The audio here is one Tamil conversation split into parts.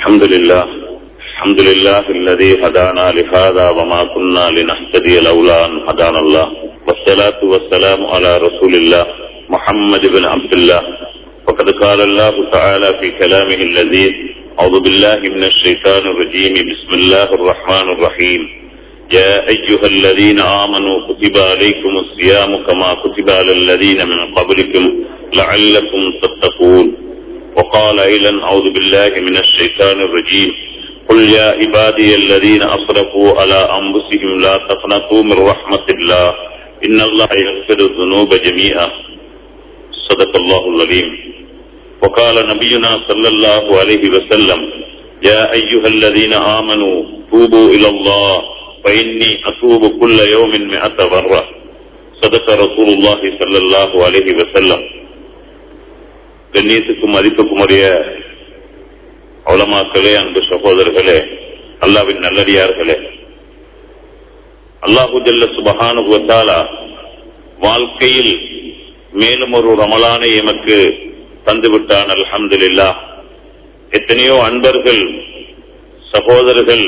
الحمد لله الحمد لله الذي هدانا لهذا وما كنا لنهتدي لولا أن هدانا الله والصلاة والسلام على رسول الله محمد بن عبد الله وقد قال الله تعالى في كلامه اللذيذ أعوذ بالله من الشيطان الرجيم بسم الله الرحمن الرحيم يا أيها الذين آمنوا كتب عليكم الصيام كما كتب على الذين من قبلكم لعلكم تتقون وقال أيضا أعوذ بالله من الشيطان الرجيم قل يا عبادي الذين أسرفوا على أنفسهم لا تقنطوا من رحمة الله إن الله يغفر الذنوب جميعا صدق الله العظيم وقال نبينا صلى الله عليه وسلم يا أيها الذين آمنوا توبوا إلى الله فإني أتوب كل يوم مئة مرة صدق رسول الله صلى الله عليه وسلم கண்ணியத்துக்கும் மதிப்புக்கும் உரிய அவலமாக்களே அன்பு சகோதரர்களே அல்லாவின் நல்லடியார்களே அல்லாஹு ஜல்ல சுபஹானுவத்தாலா வாழ்க்கையில் மேலும் ஒரு ரமலானை எமக்கு தந்துவிட்டான் அல்ஹம்துலில்லா எத்தனையோ அன்பர்கள் சகோதரர்கள்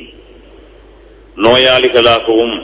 நோயாளிகளாகவும்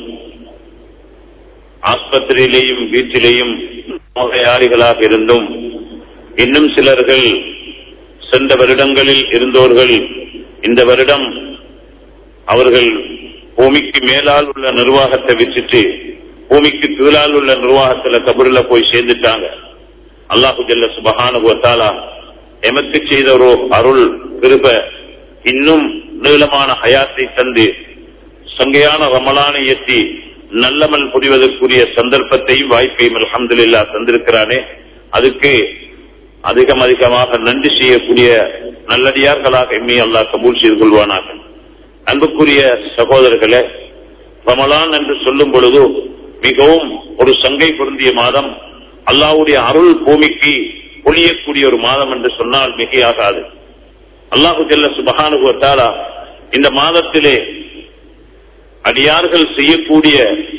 ஆஸ்பத்திரியிலேயும் வீட்டிலேயும் நோயாளிகளாக இருந்தும் இன்னும் சிலர்கள் சென்ற வருடங்களில் இருந்தோர்கள் இந்த வருடம் அவர்கள் பூமிக்கு மேலால் உள்ள நிர்வாகத்தை விட்டுட்டு பூமிக்கு கீழால் உள்ள நிர்வாகத்துல கபூர்ல போய் சேர்ந்துட்டாங்க அல்லாஹு ஜல்ல சுபஹானுவத்தாலா எமக்கு செய்த ஒரு அருள் கிருப இன்னும் நீளமான ஹயாத்தை தந்து சங்கையான ரமலானை எத்தி நல்லமல் புரிவதற்குரிய சந்தர்ப்பத்தையும் வாய்ப்பையும் அலமதுல்லா தந்திருக்கிறானே அதுக்கு அதிகம் அதிகமாக நன்றி செய்யக்கூடிய நல்லடியார்களாக எம்மை அல்லாஹ் கபூல் செய்து கொள்வானாக அன்புக்குரிய சகோதரர்களே ரமலான் என்று சொல்லும் பொழுது மிகவும் ஒரு சங்கை பொருந்திய மாதம் அல்லாவுடைய அருள் பூமிக்கு பொழியக்கூடிய ஒரு மாதம் என்று சொன்னால் மிகையாகாது அல்லாஹு ஜல்ல சுபகானுபவத்தாலா இந்த மாதத்திலே அடியார்கள் செய்யக்கூடிய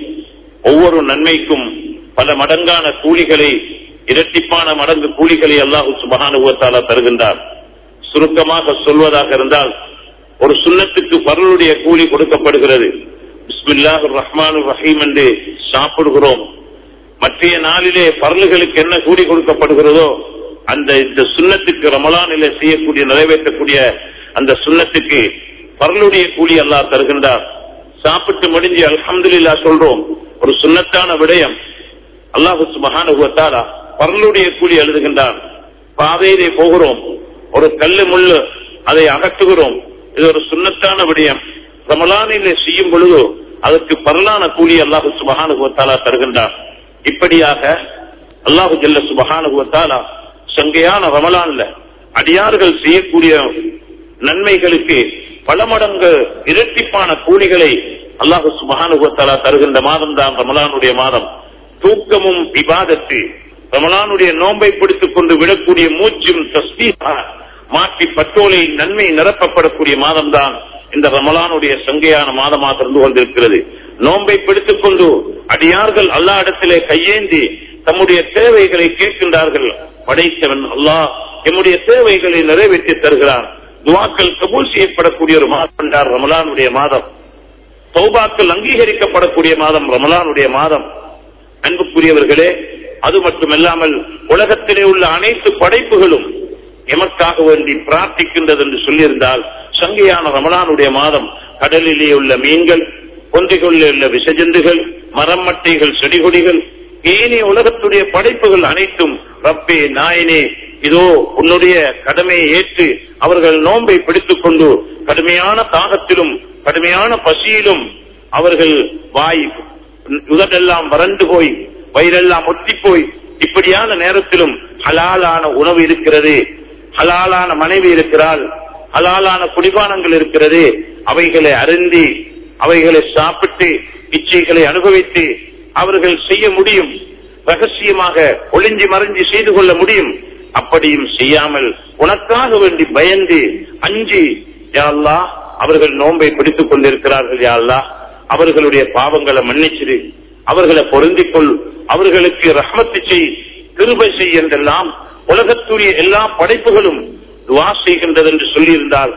ஒவ்வொரு நன்மைக்கும் பல மடங்கான கூலிகளை இரட்டிப்பான மடங்கு கூலிகளை அல்லாஹு சுபகானுபவத்தாலா தருகின்றார் சுருக்கமாக சொல்வதாக இருந்தால் ஒரு சுண்ணத்துக்கு பரலுடைய கூலி கொடுக்கப்படுகிறது பிஸ்மில்லாஹ் ரஹ்மான் ரஹீம் என்று சாப்பிடுகிறோம் மற்றைய நாளிலே பரல்களுக்கு என்ன கூலி கொடுக்கப்படுகிறதோ அந்த இந்த சுண்ணத்துக்கு ரமலானிலே செய்யக்கூடிய நிறைவேற்றக்கூடிய அந்த சுண்ணத்துக்கு பரலுடைய கூலி அல்லாஹ் தருகின்றார் சாப்பிட்டு முடிஞ்சு அல்ஹம்துல்லா சொல்றோம் ஒரு சுண்ணத்தான விடயம் அல்லாஹு சுபஹானுவத்தாலா பரலுடைய கூலி எழுதுகின்றான் பாதையிலே போகிறோம் ஒரு கல்லு முள்ளு அதை அகற்றுகிறோம் இது ஒரு சுண்ணத்தான விடயம் ரமலானிலே செய்யும் பொழுது அதற்கு பரலான கூலி அல்லாஹு சுபஹானுவத்தாலா தருகின்றார் இப்படியாக அல்லாஹு ஜல்ல சுபஹானுவத்தாலா சங்கையான ரமலான்ல அடியார்கள் செய்யக்கூடிய நன்மைகளுக்கு பல மடங்கு இரட்டிப்பான கூலிகளை அல்லாஹு சுபஹானுவத்தாலா தருகின்ற மாதம் தான் ரமலானுடைய மாதம் தூக்கமும் விவாதத்து ரமலானுடைய நோன்பை பிடித்துக் கொண்டு விடக்கூடிய மூச்சும் தஸ்மீக மாற்றி பட்டோலை நன்மை நிரப்பப்படக்கூடிய மாதம் தான் இந்த ரமலானுடைய சங்கையான மாதமாக இருந்து கொண்டிருக்கிறது நோன்பை பிடித்துக் கொண்டு அடியார்கள் அல்லா இடத்திலே கையேந்தி தம்முடைய தேவைகளை கேட்கின்றார்கள் படைத்தவன் அல்லாஹ் எம்முடைய தேவைகளை நிறைவேற்றி தருகிறான் துவாக்கள் கபூல் செய்யப்படக்கூடிய ஒரு மாதம் என்றார் ரமலானுடைய மாதம் சௌபாக்கள் அங்கீகரிக்கப்படக்கூடிய மாதம் ரமலானுடைய மாதம் அன்புக்குரியவர்களே அது மட்டுமல்லாமல் உலகத்திலே உள்ள அனைத்து படைப்புகளும் எமக்காக வேண்டி பிரார்த்திக்கின்றது என்று சொல்லியிருந்தால் சங்கையான ரமலானுடைய மாதம் கடலிலே உள்ள மீன்கள் கொன்றைகளில் உள்ள விசஜந்துகள் மரம் மட்டைகள் செடிகொடிகள் ஏனைய உலகத்துடைய படைப்புகள் அனைத்தும் ரப்பே நாயனே இதோ உன்னுடைய கடமையை ஏற்று அவர்கள் நோன்பை பிடித்துக் கொண்டு கடுமையான தாகத்திலும் கடுமையான பசியிலும் அவர்கள் வாய் உதடெல்லாம் வறண்டு போய் வயிறெல்லாம் ஒட்டி போய் இப்படியான நேரத்திலும் ஹலாலான உணவு இருக்கிறது ஹலாலான மனைவி இருக்கிறாள் ஹலாலான குடிபானங்கள் இருக்கிறது அவைகளை அருந்தி அவைகளை சாப்பிட்டு இச்சைகளை அனுபவித்து அவர்கள் செய்ய முடியும் ரகசியமாக ஒளிஞ்சி மறைஞ்சி செய்து கொள்ள முடியும் அப்படியும் செய்யாமல் உனக்காக வேண்டி பயந்து அஞ்சி யாழ்லா அவர்கள் நோன்பை பிடித்துக் கொண்டிருக்கிறார்கள் யாழ்லா அவர்களுடைய பாவங்களை மன்னிச்சிரு அவர்களை பொருந்திக் கொள் அவர்களுக்கு ரஹமத்து செய் கிருபை செய் என்றெல்லாம் உலகத்துடைய எல்லா படைப்புகளும் துவா செய்கின்றது என்று சொல்லியிருந்தால்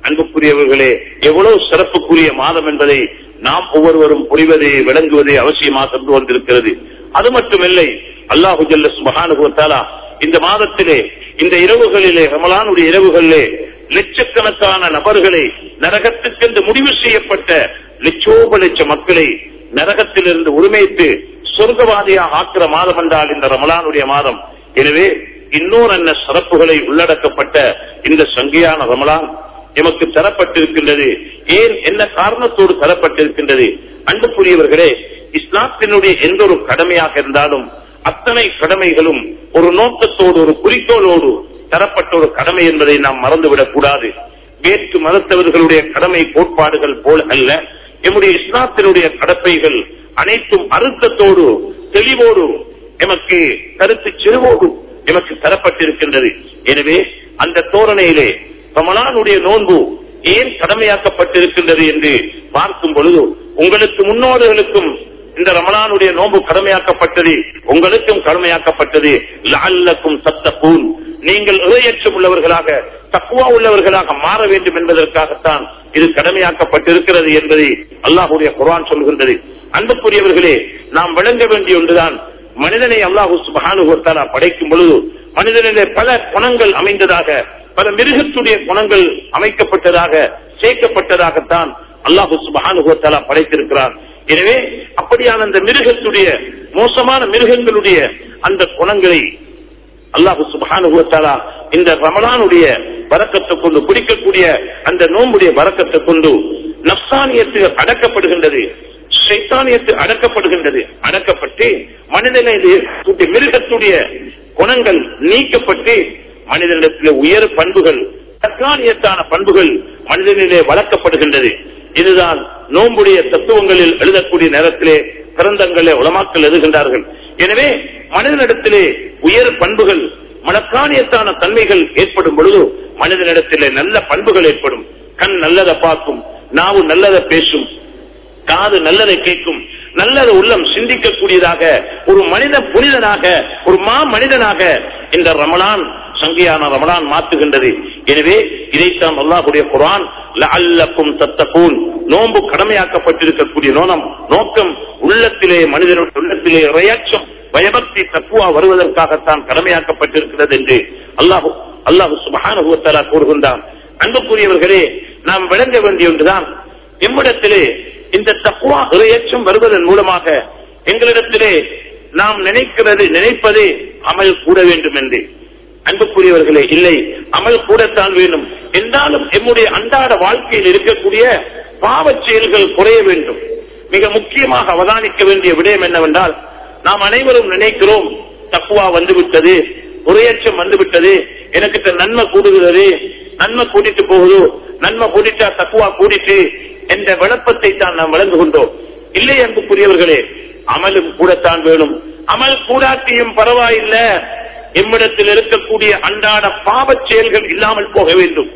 அன்புக்குரியவர்களே எவ்வளவு சிறப்புக்குரிய மாதம் என்பதை நாம் ஒவ்வொருவரும் புரிவது விளங்குவது அவசியமாக இருந்து வந்திருக்கிறது அது மட்டுமில்லை அல்லாஹு ஜல்ல சுபஹானுகுவத்தாலா இந்த மாதத்திலே இந்த இரவுகளிலே ரமலானுடைய இரவுகளிலே லட்சக்கணக்கான நபர்களை நரகத்துக்கென்று முடிவு செய்யப்பட்ட லட்சோப லட்ச மக்களை நரகத்திலிருந்து உரிமைத்து சொர்க்கவாதியாக ஆக்கிற மாதம் என்றால் இந்த ரமலானுடைய மாதம் எனவே இன்னொரு என்ன சிறப்புகளை உள்ளடக்கப்பட்ட இந்த சங்கியான ரமலான் எமக்கு தரப்பட்டிருக்கின்றது ஏன் என்ன காரணத்தோடு தரப்பட்டிருக்கின்றது அன்புக்குரியவர்களே இஸ்லாத்தினுடைய எந்த ஒரு கடமையாக இருந்தாலும் அத்தனை கடமைகளும் ஒரு நோக்கத்தோடு ஒரு குறிக்கோளோடு தரப்பட்ட ஒரு கடமை என்பதை நாம் மறந்துவிடக் கூடாது வேற்று மதத்தவர்களுடைய கடமை கோட்பாடுகள் போல் அல்ல எம்முடைய இஸ்லாத்தினுடைய கடப்பைகள் அனைத்தும் அழுத்தத்தோடு தெளிவோடு எமக்கு கருத்து செருவோடு எமக்கு தரப்பட்டிருக்கின்றது எனவே அந்த தோரணையிலே ரமலானுடைய நோன்பு ஏன் கடமையாக்கப்பட்டிருக்கின்றது என்று பார்க்கும் பொழுது உங்களுக்கு முன்னோர்களுக்கும் இந்த ரமலானுடைய நோன்பு கடமையாக்கப்பட்டது உங்களுக்கும் கடமையாக்கப்பட்டது லஅல்லக்கும் தத்தகூன் நீங்கள் இறையற்றம் உள்ளவர்களாக தக்குவா உள்ளவர்களாக மாற வேண்டும் என்பதற்காகத்தான் இது கடமையாக்கப்பட்டிருக்கிறது என்பதை அல்லாஹுடைய குர்ஆன் சொல்கின்றது அன்புக்குரியவர்களே நாம் விளங்க வேண்டிய ஒன்றுதான் மனிதனை அல்லாஹு சுபஹானுகத்தாலா படைக்கும் பொழுது மனிதனிலே பல குணங்கள் அமைந்ததாக பல மிருகத்துடைய குணங்கள் அமைக்கப்பட்டதாக சேர்க்கப்பட்டதாகத்தான் அல்லாஹு சுபஹானுகத்தாலா படைத்திருக்கிறார் எனவே அப்படியான அந்த மிருகத்துடைய மோசமான மிருகங்களுடைய அந்த குணங்களை அல்லாஹு சுபானுகுவத்தாலா இந்த ரமலானுடைய வரக்கத்தை கொண்டு குடிக்கக்கூடிய அந்த நோம்புடைய வரக்கத்தை கொண்டு நப்சானியத்து அடக்கப்படுகின்றது சைத்தானியத்து அடக்கப்படுகின்றது அடக்கப்பட்டு மனிதனிலே மிருகத்துடைய குணங்கள் நீக்கப்பட்டு மனிதனிடத்திலே உயர் பண்புகள் தற்காலியத்தான பண்புகள் மனிதனிலே வளர்க்கப்படுகின்றது இதுதான் நோம்புடைய தத்துவங்களில் எழுதக்கூடிய நேரத்திலே பிறந்தங்களே உலமாக்கல் எழுதுகின்றார்கள் எனவே மனிதனிடத்திலே உயர் பண்புகள் மனக்காணியத்தான தன்மைகள் ஏற்படும் பொழுது மனிதனிடத்திலே நல்ல பண்புகள் ஏற்படும் கண் நல்லதை பார்க்கும் நாவு நல்லதை பேசும் காது நல்லதை கேட்கும் நல்லது உள்ளம் சிந்திக்கக்கூடியதாக ஒரு மனித புனிதனாக ஒரு மா மனிதனாக இந்த ரமலான் சங்கியான ரமலான் மாற்றுகின்றது எனவே இதைத்தான் அல்லாஹுடைய குரான் லஅல்லக்கும் தத்தகூன் நோன்பு கடமையாக்கப்பட்டிருக்கக்கூடிய நோனம் நோக்கம் உள்ளத்திலே மனிதனுடைய உள்ளத்திலே இறையாச்சம் பயபக்தி தக்குவா வருவதற்காகத்தான் கடமையாக்கப்பட்டிருக்கிறது என்று அல்லாஹு அல்லாஹு சுபஹானுவத்தலா கூறுகின்றான் அன்புக்குரியவர்களே நாம் விளங்க வேண்டிய ஒன்றுதான் எம்மிடத்திலே இந்த தக்குவா இறையச்சம் வருவதன் மூலமாக எங்களிடத்திலே நாம் நினைக்கிறது நினைப்பதே அமல் கூட வேண்டும் என்று அன்புக்குரியவர்களே இல்லை அமல் கூடத்தான் வேண்டும் என்றாலும் எம்முடைய அன்றாட வாழ்க்கையில் இருக்கக்கூடிய பாவச் செயல்கள் குறைய வேண்டும் மிக முக்கியமாக அவதானிக்க வேண்டிய விடயம் என்னவென்றால் நாம் அனைவரும் நினைக்கிறோம் தக்குவா வந்துவிட்டது உரையச்சம் வந்துவிட்டது எனக்கு நன்மை கூடுகிறது நன்மை கூட்டிட்டு போகுது நன்மை கூட்டிட்டா தக்குவா கூடிட்டு என்ற விளப்பத்தை தான் நாம் வழங்கு கொண்டோம் இல்லை அன்புக்குரியவர்களே அமலும் கூடத்தான் வேணும் அமல் கூடாட்டியும் பரவாயில்லை எம்மிடத்தில் இருக்கக்கூடிய அன்றாட பாவச் செயல்கள் இல்லாமல் போக வேண்டும்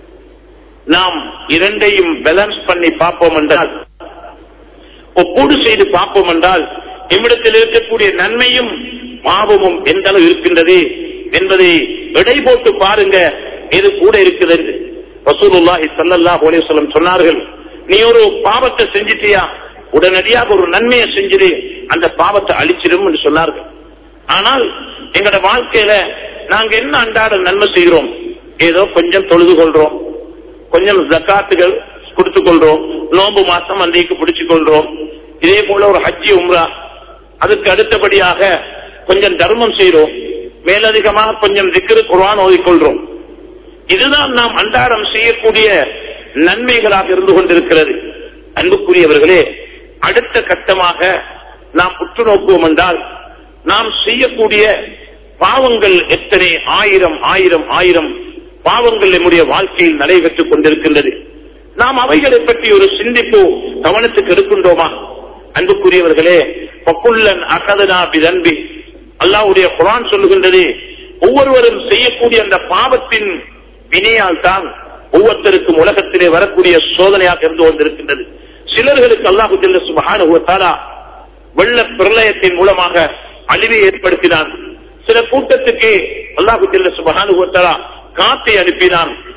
நாம் இரண்டையும் பேலன்ஸ் பண்ணி பார்ப்போம் என்றால் ஒப்போடு செய்து பார்ப்போம் என்றால் எம்மிடத்தில் இருக்கக்கூடிய நன்மையும் பாவமும் எந்த அளவு இருக்கின்றது என்பதை எடை போட்டு பாருங்க எது கூட இருக்குது என்று ரசூலுல்லாஹி ஸல்லல்லாஹு அலைஹி வஸல்லம் சொன்னார்கள் நீ ஒரு பாவத்தை செஞ்சிட்டியா உடனடியாக ஒரு நன்மையை செஞ்சிரு அந்த பாவத்தை அழிச்சிடும் என்று சொன்னார்கள் ஆனால் எங்களோட வாழ்க்கையில நாங்க என்ன அன்றாட நன்மை செய்கிறோம் ஏதோ கொஞ்சம் தொழுது கொள்றோம் கொஞ்சம் ஜக்காத்துகள் கொடுத்துக் கொள்றோம் நோம்பு மாசம் அன்றைக்கு பிடிச்சுக் கொள்றோம் இதே போல ஒரு ஹஜ்ஜி உம்ரா அதுக்கு அடுத்தபடியாக கொஞ்சம் தர்மம் செய்யறோம் மேலதிகமாக கொஞ்சம் திக்ரு குர்ஆன் ஓதிக்கொள்றோம் இதுதான் நாம் அன்றாடம் செய்யக்கூடிய நன்மைகளாக இருந்து கொண்டிருக்கிறது அன்புக்குரியவர்களே அடுத்த கட்டமாக நாம் உற்று நோக்குவோம் என்றால் நாம் செய்யக்கூடிய பாவங்கள் எத்தனை ஆயிரம் ஆயிரம் ஆயிரம் பாவங்கள் நம்முடைய வாழ்க்கையில் நடைபெற்றுக் கொண்டிருக்கின்றது நாம் அவைகளை பற்றி ஒரு சிந்திப்பு கவனத்துக்கு எடுக்கின்றோமா அன்புக்குரியவர்களே பக்குள்ளன் அகதனா பிதன்பி அல்லாவுடைய குரான் சொல்லுகின்றது ஒவ்வொருவரும் செய்யக்கூடிய அந்த பாவத்தின் வினையால் தான் ஒவ்வொருத்தருக்கும் உலகத்திலே வரக்கூடிய சோதனையாக இருந்து கொண்டிருக்கின்றது சிலர்களுக்கு அல்லாஹு ஜல்ல சுபஹானுவத்தாலா வெள்ள பிரளயத்தின் மூலமாக அழிவை ஏற்படுத்தினான் சில கூட்டத்துக்கு அல்லாஹு ஜல்ல சுபஹானுவத்தாலா காத்தை அனுப்பினான்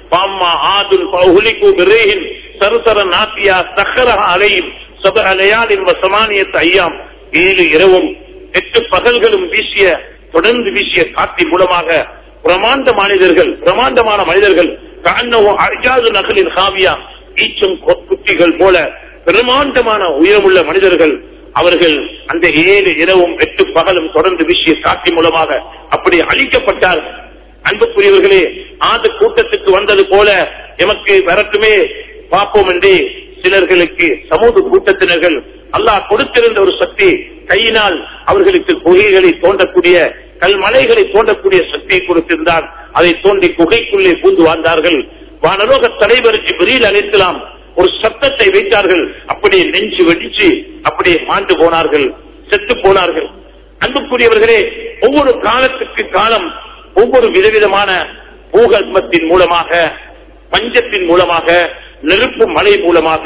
பாம்மா ஆதுல் பௌலிகு பிரேஹின் சருசர நாத்தியா சக்கரஹ அலையும் சப அலையாலின் வசமானியத்து ஐயாம் ஏழு இரவும் எட்டு பகல்களும் வீசிய தொடர்ந்து வீசிய காற்றின் மூலமாக பிரமாண்ட மனிதர்கள் பிரமாண்டமான மனிதர்கள் காண்ணவோ அஜாது நகலின் காவியா ஈச்சம் கொ- குட்டிகள் போல பிரமாண்டமான உயரமுள்ள மனிதர்கள் அவர்கள் அந்த ஏழு இரவும் எட்டு பகலும் தொடர்ந்து வீசிய காற்றின் மூலமாக அப்படி அழிக்கப்பட்டார் அன்புக்குரியவர்களே ஆது கூட்டத்துக்கு வந்தது போல எமக்கு வரட்டுமே பார்ப்போம் என்று சிலர்களுக்கு சமூக கூட்டத்தினர்கள் அல்லாஹ் கொடுத்திருந்த ஒரு சக்தி கையினால் அவர்களுக்கு குகைகளை தோண்டக்கூடிய கல்மலைகளை தோண்டக்கூடிய சக்தியை கொடுத்திருந்தார் அதை தோண்டி குகைக்குள்ளே பூந்து வாழ்ந்தார்கள் வானலோக தலைவர் ஜிப்ரீல் அழைக்கலாம் ஒரு சத்தத்தை வைத்தார்கள் அப்படியே நெஞ்சு வெடிச்சு அப்படியே மாண்டு போனார்கள் செத்து போனார்கள் அன்புக்குரியவர்களே ஒவ்வொரு காலத்துக்கு காலம் ஒவ்வொரு விதவிதமான பூகத்மத்தின் மூலமாக பஞ்சத்தின் மூலமாக நெருப்பு மழை மூலமாக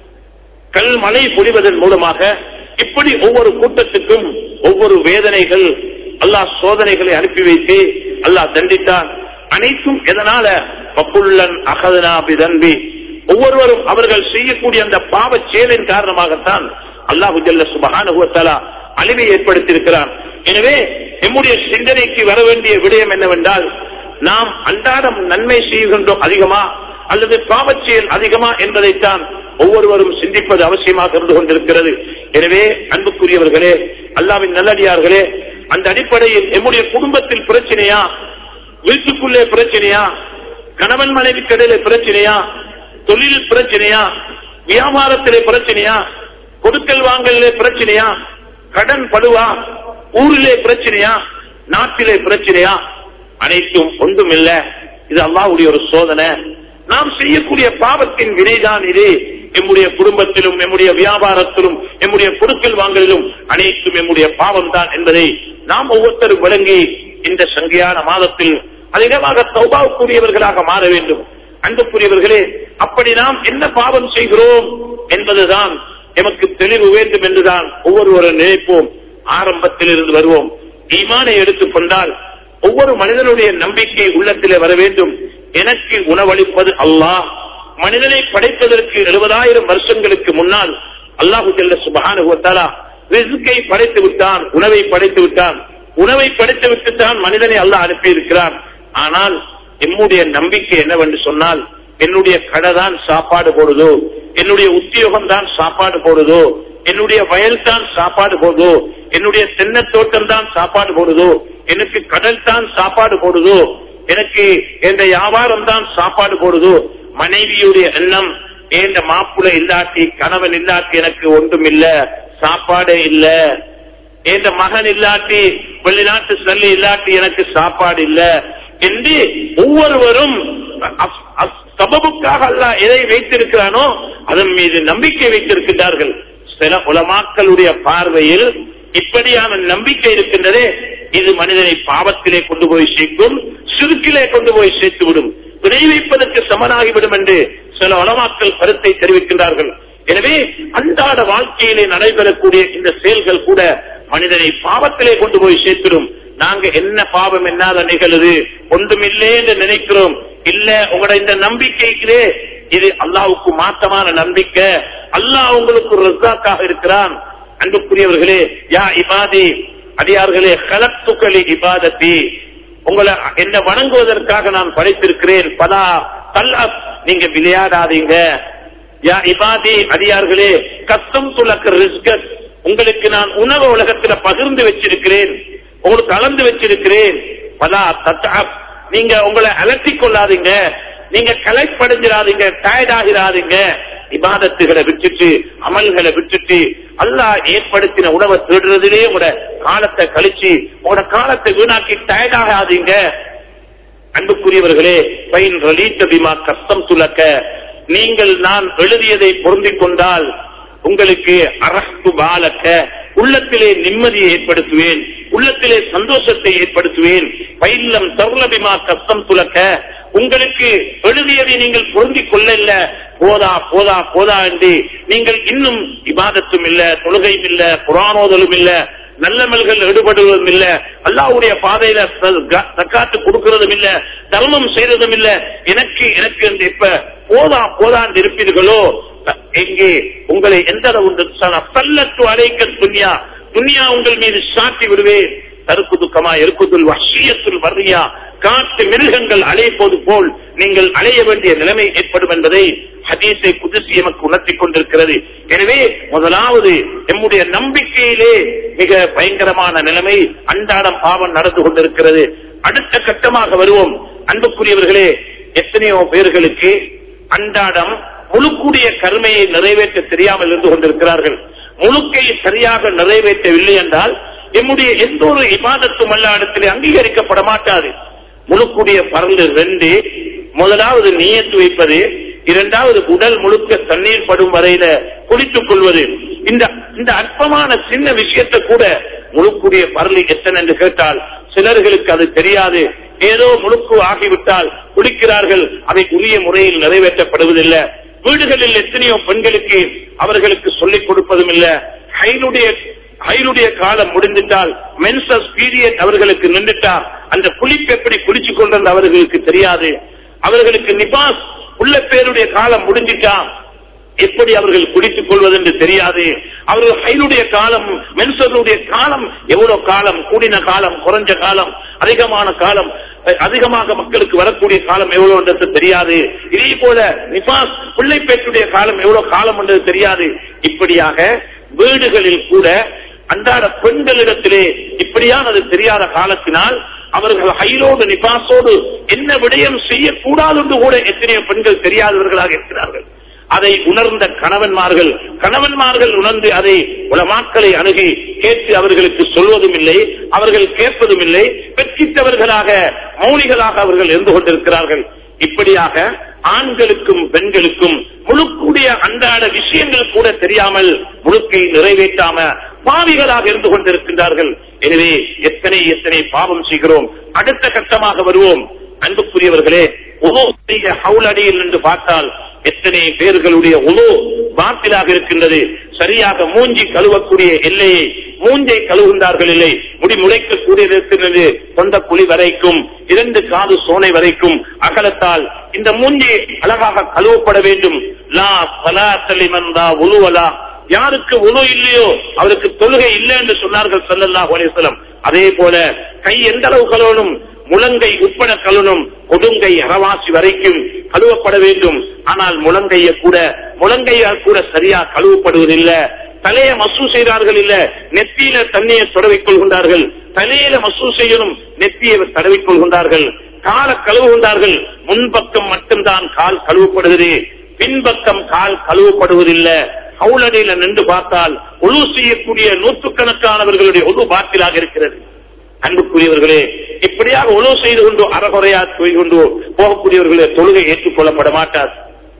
கல் மழை பொழிவதன் மூலமாக இப்படி ஒவ்வொரு கூட்டத்துக்கும் ஒவ்வொரு வேதனைகள் அல்லாஹ் சோதனைகளை அனுப்பி வைத்து அல்லாஹ் தண்டித்தான் அனைத்தும் எதனால பப்புள்ளன் அகதனா பிதன்பி ஒவ்வொருவரும் அவர்கள் செய்யக்கூடிய அந்த பாவச் செயலின் காரணமாகத்தான் அல்லாஹு ஜல்ல சுபஹானுவத்தாலா அழிவை ஏற்படுத்தியிருக்கிறான் எனவே நம்முடைய சிந்தனைக்கு வர வேண்டிய விடயம் என்னவென்றால் நாம் அன்றாடம் நன்மை செய்கின்றோம் அதிகமா அல்லது பாவச் செயல் அதிகமா என்பதைத்தான் ஒவ்வொருவரும் சிந்திப்பது அவசியமாக இருந்து கொண்டிருக்கிறது எனவே அன்புக்குரியவர்களே அல்லாவின் நல்லடியார்களே அந்த அடிப்படையில் நம்முடைய குடும்பத்தில் பிரச்சனையா வீட்டுக்குள்ளே பிரச்சனையா கணவன் மனைவி கடையில பிரச்சனையா தொழில் பிரச்சனையா வியாபாரத்திலே பிரச்சனையா கொடுக்கல் வாங்கலே பிரச்சனையா கடன் படுவா ஊரிலே பிரச்சனையா நாட்டிலே பிரச்சனையா அனைத்தும் ஒன்றும் இல்ல இது அல்லாஹ்வுடைய ஒரு சோதனை நாம் செய்யக்கூடிய பாவத்தின் வினைதான் இது எம்முடைய குடும்பத்திலும் எம்முடைய வியாபாரத்திலும் எம்முடைய பொருட்கள் வாங்கலிலும் அனைத்தும் எம்முடைய பாவம் தான் என்பதை நாம் ஒவ்வொருத்தரும் விளங்கி இந்த சங்கையான மாதத்தில் அதிகமாக சௌபாவுக்குரியவர்களாக மாற வேண்டும் அன்புக்குரியவர்களே அப்படி நாம் என்ன பாவம் செய்கிறோம் என்பதுதான் எமக்கு தெளிவு வேண்டும் என்றுதான் ஒவ்வொருவரும் நினைப்போம் ஆரம்பத்தில் இருந்து வருவோம் ஈமானை எடுத்துக் கொண்டால் ஒவ்வொரு மனிதனுடைய நம்பிக்கை உள்ளத்திலே வர வேண்டும் எனக்கு உணவளிப்பது அல்லாஹ் மனிதனை படைப்பதற்கு எழுபதாயிரம் வருஷங்களுக்கு முன்னால் அல்லாஹு ஜல்ல சுபஹானுவத்தாலா ரிஸ்கை படைத்து விட்டான் உணவை படைத்து விட்டான் உணவை படைத்து விட்டுத்தான் மனிதனை அல்லாஹ் அனுப்பி இருக்கிறான் ஆனால் எம்முடைய நம்பிக்கை என்னவென்று சொன்னால் என்னுடைய கடை தான் சாப்பாடு போடுதோ என்னுடைய உத்தியோகம் தான் சாப்பாடு போடுதோ என்னுடைய வயல் தான் சாப்பாடு போடுதோ என்னுடைய தென்னத்தோட்டம் தான் சாப்பாடு போடுதோ எனக்கு கடல் தான் சாப்பாடு போடுதோ எனக்கு எந்த வியாபாரம் தான் சாப்பாடு போடுதோ மனைவியுடைய எண்ணம் எந்த மாப்பிள்ளை இல்லாட்டி கணவன் இல்லாட்டி எனக்கு ஒன்றும் இல்ல சாப்பாடே இல்ல எந்த மகன் இல்லாட்டி வெளிநாட்டு சல்லி இல்லாட்டி எனக்கு சாப்பாடு இல்ல என்று ஒவ்வொருவரும் அஸ்- அஸ்- சபபுக்காக அல்லாஹ் எதை வைத்திருக்கிறானோ அதன் மீது நம்பிக்கை வைத்திருக்கிறார்கள் சில உலமாக்களுடைய பார்வையில் இப்படியான நம்பிக்கை இருக்கின்றதே இது மனிதனை பாவத்திலே கொண்டு போய் சேர்க்கும் சிறுக்கிலே கொண்டு போய் சேர்த்துவிடும் வினை வைப்பதற்கு சமனாகிவிடும் என்று சில உலமாக்கள் கருத்தை தெரிவிக்கின்றார்கள் எனவே அன்றாட வாழ்க்கையிலே நடைபெறக்கூடிய இந்த செயல்கள் கூட மனிதனை பாவத்திலே கொண்டு போய் சேர்த்திடும் நாங்க என்ன பாவம் என்னாத நிகழுது ஒன்றுமில்லே என்று நினைக்கிறோம் இல்ல உங்களோட இந்த நம்பிக்கைகளே இது அல்லாவுக்கு மாற்றமான நம்பிக்கை அல்லாஹ் உங்களுக்கு ரசாக்காக இருக்கிறான் அன்புக்குரியவர்களே யா இபாதி அடியார்களே கலத்துக்களி இபாதத்தி உங்களை என்ன வணங்குவதற்காக நான் படைத்திருக்கிறேன் பதா தல்லா நீங்க விளையாடாதீங்க யா இபாதி அடியார்களே கஸ்தம் துலக்க ரிஸ்கத் உங்களுக்கு நான் உணவு உலகத்துல பகிர்ந்து வச்சிருக்கிறேன் உங்களுக்கு கலந்து வச்சிருக்கிறேன் பதா தத்தாப் நீங்க உங்களை அலட்டிக் கொள்ளாதீங்க நீங்க கலைப்படைஞ்சிடாதீங்க டயர்ட் ஆகிறாதீங்க இபாதத்துகளை விட்டுட்டு அமல்களை விட்டுட்டு அல்லாஹ் ஏற்படுத்தின உணவை தேடுறதிலே உங்களோட காலத்தை கழிச்சு உங்களோட காலத்தை வீணாக்கி டயர்ட் ஆகாதீங்க அன்புக்குரியவர்களே பைன் ரலீத்த பிமா கஷ்டம் துலக்க நீங்கள் நான் எழுதியதை பொருந்திக் கொண்டால் உங்களுக்கு அரசு பாலக்க உள்ளத்திலே நிம்மதியை ஏற்படுத்துவேன் உள்ளத்திலே சந்தோஷத்தை ஏற்படுத்துவேன் பயிலம் தருளபிமா கஷ்டம் துலக்க உங்களுக்கு எழுதியதை நீங்கள் பொருந்திக் கொள்ளல போதா போதா போதா என்று நீங்கள் இன்னும் இபாதத்தும் இல்ல தொழுகையும் இல்ல புறானோதலும் இல்ல நல்லமல்கள் ஈடுபடுவதும் இல்ல அல்லாஹ்வுடைய பாதையில தக்காத்து கொடுக்கிறதும் இல்ல தர்மம் செய்யறதும் இல்ல எனக்கு எனக்கு என்று இப்ப போதா போதாண்டு இருப்பீர்களோ எங்கே உங்களை எந்த அளவு சல்லத்து அலைக்க துன்யா துன்யா உங்கள் மீது சாட்டி விடுவேன் தருக்குதுக்கமா இருக்குதுல் வசியத்துல் வர்றியா காட்டு மிருகங்கள் அலைப்போது போல் நீங்கள் அலைய வேண்டிய நிலைமை ஏற்படும் என்பதை ஹதீஸை குதிசி எமக்கு உணர்த்திக் கொண்டிருக்கிறது எனவே முதலாவது நம்முடைய நம்பிக்கையிலே மிக பயங்கரமான நிலைமை அன்றாடம் பாவம் நடந்து கொண்டிருக்கிறது அடுத்த கட்டமாக வருவோம் அன்புக்குரியவர்களே எத்தனையோ பேர்களுக்கு அன்றாடம் முழுக்கூடிய கருமையை நிறைவேற்ற தெரியாமல் இருந்து கொண்டிருக்கிறார்கள் முழுக்கை சரியாக நிறைவேற்றவில்லை என்றால் எம்முடைய எந்த ஒரு இபாதத்தும் அல்ல இடத்திலே அங்கீகரிக்கப்பட மாட்டாது முழுக்குடைய பறந்து ரெண்டு முதலாவது நீயத்து வைப்பது இரண்டாவது உடல் முழுக்க தண்ணீர் படும் வரையில குளித்துக் கொள்வது இந்த இந்த அற்பமான சின்ன விஷயத்தை கூட முழுக்குடைய பரலி எத்தனை என்று கேட்டால் சிலர்களுக்கு அது தெரியாது ஏதோ முழுக்கு ஆகிவிட்டால் குளிக்கிறார்கள் அதை உரிய முறையில் நிறைவேற்றப்படுவதில்லை வீடுகளில் எத்தனையோ பெண்களுக்கு அவர்களுக்கு சொல்லிக் கொடுப்பதும் இல்ல ஹைலுடைய ஹைலுடைய காலம் முடிந்துட்டால் மென்சஸ் பீரியட் அவர்களுக்கு நின்றுட்டா அந்த குளிப்பு எப்படி குளிச்சு கொண்டிருந்த அவர்களுக்கு தெரியாது அவர்களுக்கு நிபாஸ் உள்ள பேருடைய காலம் முடிஞ்சிட்டா எப்படி அவர்கள் குடித்துக் கொள்வது என்று தெரியாது அவர்கள் ஹைலுடைய காலம் மென்சருடைய காலம் எவ்வளவு காலம் கூடின காலம் குறைஞ்ச காலம் அதிகமான காலம் அதிகமாக மக்களுக்கு வரக்கூடிய காலம் எவ்வளவு என்றது தெரியாது இதே போல நிபாஸ் பிள்ளை பேச்சுடைய காலம் எவ்வளவு காலம் என்றது தெரியாது இப்படியாக வீடுகளில் கூட அன்றாட பெண்களிடத்திலே இப்படியானது தெரியாத காலத்தினால் அவர்கள் ஹைலோடு நிபாசோடு என்ன விடயம் செய்யக்கூடாது என்று கூட எத்தனையோ பெண்கள் தெரியாதவர்களாக இருக்கிறார்கள் அதை உணர்ந்த கணவன்மார்கள் கணவன்மார்கள் உணர்ந்து அதை உலமாக்களை அணுகி கேட்டு அவர்களுக்கு சொல்வதும் இல்லை அவர்கள் கேட்பதும் இல்லை பெற்றித்தவர்களாக மௌனிகளாக அவர்கள் இருந்து கொண்டிருக்கிறார்கள் இப்படியாக ஆண்களுக்கும் பெண்களுக்கும் முழுக்கூடிய அன்றாட விஷயங்கள் கூட தெரியாமல் முழுக்கை நிறைவேற்றாம பாவிகளாக இருந்து கொண்டிருக்கின்றார்கள் எனவே எத்தனை எத்தனை பாவம் செய்கிறோம் அடுத்த கட்டமாக வருவோம் அன்புக்குரியவர்களே உதோ செய்ய ஹவுலடியில் என்று பார்த்தால் எத்தனை பேர்களுடைய உதோ பாத்திலாக இருக்கின்றது சரியாக மூஞ்சி கழுவக்கூடிய எல்லையை மூஞ்சை கழுவுகின்றார்கள் இல்லை முடி முளைக்கக்கூடிய இருக்கின்றது சொந்த குழி வரைக்கும் இரண்டு காது சோனை வரைக்கும் அகலத்தால் இந்த மூஞ்சி அழகாக கழுவப்பட வேண்டும் லா பலா தலிமந்தா உழுவலா யாருக்கு உணவு இல்லையோ அவருக்கு தொழுகை இல்லை என்று சொன்னார்கள் சல்லல்லாஹு அலிஸ்லம் அதே போல கை எந்த அளவு கழுவணும் முழங்கை உட்பட கழுவணும் கொடுங்கை அறவாசி வரைக்கும் கழுவப்பட வேண்டும் ஆனால் முழங்கைய கூட முழங்கையால் கூட சரியா கழுவப்படுவதில்லை தலையை மசூ செய்கிறார்கள் இல்ல நெத்தியில தண்ணியை தொடவிக் கொள்கின்றார்கள் தலையில மசூ செய்யணும் நெத்தியை தடவிக் கொள்கின்றார்கள் கால கழுவுகின்றார்கள் முன்பக்கம் மட்டும்தான் கால் கழுவப்படுகிறது பின்பக்கம் கால் கழுவப்படுவதில்லை ஹவுலடியில நின்று பார்த்தால் ஒழு செய்யக்கூடிய நூற்றுக்கணக்கானவர்களுடைய ஒழு பாத்திலாக இருக்கிறது அன்புக்குரியவர்களே இப்படியாக உழவு செய்து கொண்டு அறகுறையா போய் கொண்டு போகக்கூடியவர்களுடைய தொழுகை ஏற்றுக்கொள்ளப்பட மாட்டார்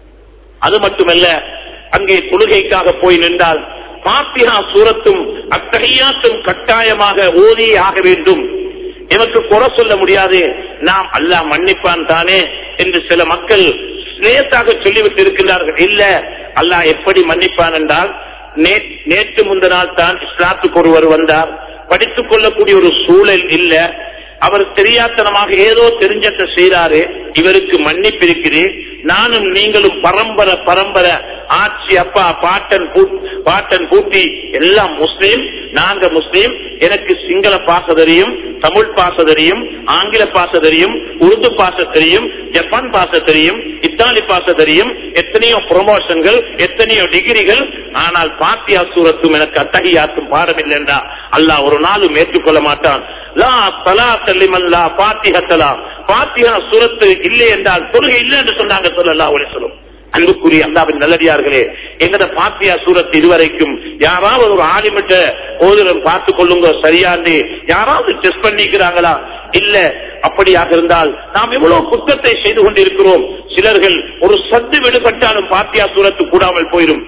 அது மட்டுமல்ல அங்கே தொழுகைக்காக போய் நின்றால் பாத்தியா சூரத்தும் அத்தகையாத்தும் கட்டாயமாக ஓதியே ஆக வேண்டும் எனக்கு குறை சொல்ல முடியாது நாம் அல்லாஹ் மன்னிப்பான் தானே என்று சில மக்கள் நேத்தாக சொல்லிவிட்டு இருக்கின்றார்கள் இல்ல அல்லாஹ் எப்படி மன்னிப்பான் என்றால் நேற்று முந்த நாள் தான் இஸ்லாத்துக்கு ஒருவர் வந்தார் படித்துக் கொள்ளக்கூடிய ஒரு சூழல் இல்ல அவர் தெரியாத்தனமாக ஏதோ தெரிஞ்சத்தை செய்யறாரு இவருக்கு மன்னிப்பு இருக்குது நானும் நீங்களும் பரம்பரை பரம்பரை ஆட்சி அப்பா பாட்டன் பாட்டன் பூட்டி எல்லாம் முஸ்லீம் நாங்க முஸ்லீம் எனக்கு சிங்கள பாச தெரியும் தமிழ் பாச தெரியும் ஆங்கில பாச தெரியும் உருது பாச தெரியும் ஜப்பான் பாச தெரியும் இத்தாலி பாச தெரியும் எத்தனையோ ப்ரொமோஷன்கள் எத்தனையோ டிகிரிகள் ஆனால் பாத்தியா சூரத்தும் எனக்கு அத்தகையாத்தும் பாடமில்லை என்றா அல்லாஹ் ஒரு நாளும் ஏற்றுக்கொள்ள மாட்டான் லா தலா தல்லிமல்லா பாத்திகத்தலா பாத்தியா சூரத்து இல்லை என்றால் தொழுகை இல்லை என்று சொன்னாங்க சொல்லலா ஒளி சொல்லும் அன்புக்குரிய அல்லாவின் நல்லடியார்களே எங்கட பாத்தியா சூரத் இதுவரைக்கும் யாராவது ஒரு ஆலிமிட்ட ஓதுரம் பார்த்து கொள்ளுங்க சரியாண்டு யாராவது டெஸ்ட் பண்ணிக்கிறாங்களா இல்ல அப்படியாக இருந்தால் நாம் எவ்வளவு குற்றத்தை செய்து கொண்டிருக்கிறோம் சிலர்கள் ஒரு சத்து விடுபட்டாலும் பாத்தியா சூரத்து கூடாமல் போயிடும்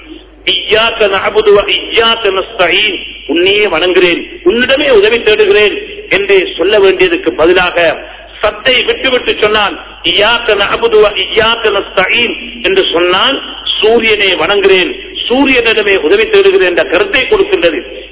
உன்னையே வணங்குகிறேன் உன்னிடமே உதவி தேடுகிறேன் என்று சொல்ல வேண்டியதுக்கு பதிலாக சத்தை விட்டுவிட்டு சொன்னால் என்று சொன்னால் சூரியனை வணங்குகிறேன் சூரியனிடமே உதவி தேடுகிறேன் என்ற கருத்தை கொடுக்கின்றது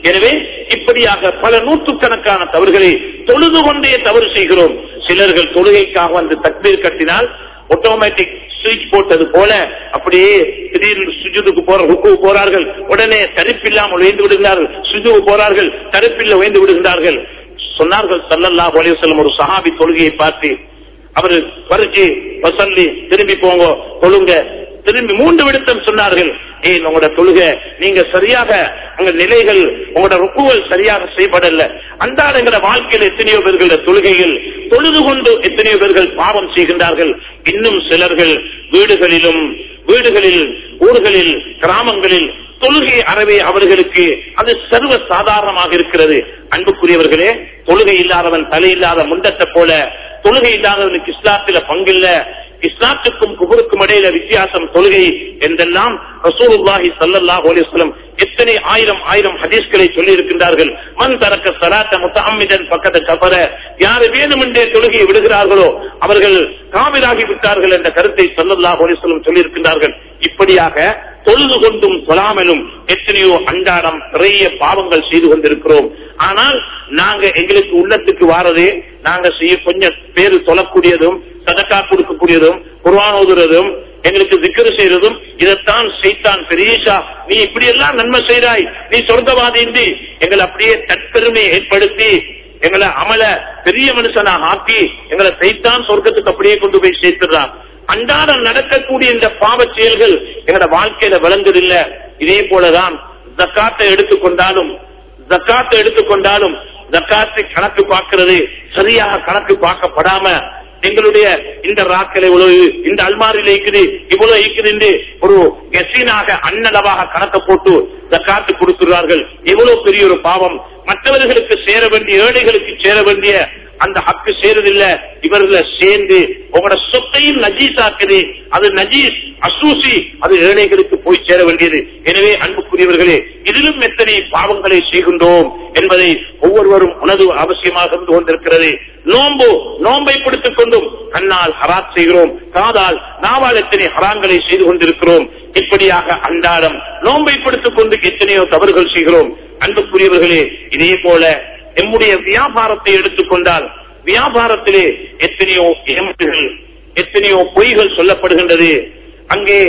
எனவே இப்படியாக பல நூற்றுக்கணக்கான தவறுகளை தொழுது கொண்டே தவறு செய்கிறோம் சிலர்கள் தொழுகைக்காக வந்து தக்பீர் கட்டினால் ஆட்டோமேட்டிக் சுவிட்ச் போட்டது போல அப்படியே திடீர்னு சுஜுதுக்கு போற ருக்கு போறார்கள் உடனே தரிப்பில்லாமல் உயர்ந்து விடுகிறார்கள் சுஜுவு போறார்கள் தரிப்பில்ல உயர்ந்து விடுகிறார்கள் சொன்னார்கள் சல்லல்லாஹு அலைஹி வஸல்லம் ஒரு சஹாபி தொழுகையை பார்த்து அவர் பறிச்சு வசல்லி திரும்பி போங்க தொழுங்க திரும்பி மூன்று விடுத்தம் சொன்னார்கள் ஏன் உங்களோட தொழுக நீங்க சரியாக உங்க நிலைகள் உங்களோட ருக்குகள் சரியாக செய்யப்படல அன்றாட எங்களோட வாழ்க்கையில் எத்தனையோ பேர்களோட தொழுகைகள் தொழுது கொண்டு எத்தனையோ பேர்கள் பாவம் செய்கின்றார்கள் இன்னும் சிலர்கள் வீடுகளிலும் வீடுகளில் ஊர்களில் கிராமங்களில் தொழுகை அறவே அவர்களுக்கு அது சர்வ சாதாரணமாக இருக்கிறது அன்புக்குரியவர்களே தொழுகை இல்லாதவன் தலை இல்லாத முண்டத்தை போல தொழுகை இல்லாதவனுக்கு இஸ்லாத்தில பங்கில்ல இஸ்லாத்துக்கும் குபருக்கும் இடையில வித்தியாசம் தொழுகை என்றெல்லாம் ரசூலுல்லாஹி ஸல்லல்லாஹு அலைஹி வஸல்லம் எத்தனை ஆயிரம் ஆயிரம் ஹதீஸ்களை சொல்லி இருக்கின்றார்கள் மன் தரக்க சலாத்த முத்தஅம்மிதன் பக்கத்து கபர யார் வேணுமென்றே தொழுகையை விடுகிறார்களோ அவர்கள் காவிராகி விட்டார்கள் என்ற கருத்தை ஸல்லல்லாஹு அலைஹி வஸல்லம் சொல்லி இருக்கின்றார்கள் இப்படியாக தொழுது கொண்டும் சொல்லாமலும் எத்தனையோ அன்றாடம் நிறைய பாவங்கள் செய்து கொண்டிருக்கிறோம் ஆனால் நாங்க எங்களுக்கு உள்ளத்துக்கு வாரது நாங்க செய்ய கொஞ்சம் பேரு சொல்லக்கூடியதும் சதக்கா கொடுக்கக்கூடியதும் குர்ஆன் ஓதுறதும் எங்களுக்கு திக்கரு செய்யறதும் இதைத்தான் செய்தான் பெரியஷா நீ இப்படி எல்லாம் நன்மை செய்றாய் நீ சொர்க்கவாதி என்று எங்களை அப்படியே தற்பெருமை ஏற்படுத்தி எங்களை அமல பெரிய மனுஷனா ஆக்கி எங்களை செய்தான் சொர்க்கத்துக்கு அப்படியே கொண்டு போய் சேர்த்துறான் அன்றாடம் நடக்கக்கூடிய இந்த பாவ செயல்கள் எங்களோட வாழ்க்கையில விளங்குதில்ல இதே போலதான் ஜக்காத்தை எடுத்துக்கொண்டாலும் ஜக்காத்தை எடுத்துக்கொண்டாலும் ஜக்காத்தை கணக்கு பார்க்கிறது சரியாக கணக்கு பார்க்கப்படாம எங்களுடைய இந்த ராக்கள் இவ்வளவு இந்த அல்மாரியில் இருக்குது இவ்வளவு இருக்குது என்று ஒரு கெசீனாக அன்னளவாக கணக்க போட்டு ஜக்காத்து கொடுக்கிறார்கள் எவ்வளவு பெரிய ஒரு பாவம் மற்றவர்களுக்கு சேர வேண்டிய ஏழைகளுக்கு சேர வேண்டிய அந்த ஹக்கு சேருதில்ல இவர்களை சேர்ந்து உங்களோட சொத்தையும் நஜீஸ் ஆக்குது அது நஜீஸ் அசூசி அது ஏழைகளுக்கு போய் சேர வேண்டியது எனவே அன்புக்குரியவர்களே இதிலும் எத்தனை பாவங்களை செய்கின்றோம் என்பதை ஒவ்வொருவரும் உணர்வு அவசியமாக இருந்து கொண்டிருக்கிறது நோம்பு நோம்பை பிடித்துக் கொண்டும் கண்ணால் ஹராத் செய்கிறோம் காதால் நாவால் எத்தனை ஹராங்களை செய்து கொண்டிருக்கிறோம் இப்படியாக அன்றாடம் நோம்பை பிடித்துக் கொண்டு எத்தனையோ தவறுகள் செய்கிறோம் அன்புக்குரியவர்களே இதே போல எம்முடைய வியாபாரத்தை எடுத்துக்கொண்டால் வியாபாரத்திலே எத்தனையோ ஏமாற்றுகள் எத்தனையோ பொய்கள் சொல்லப்படுகின்றது அங்கே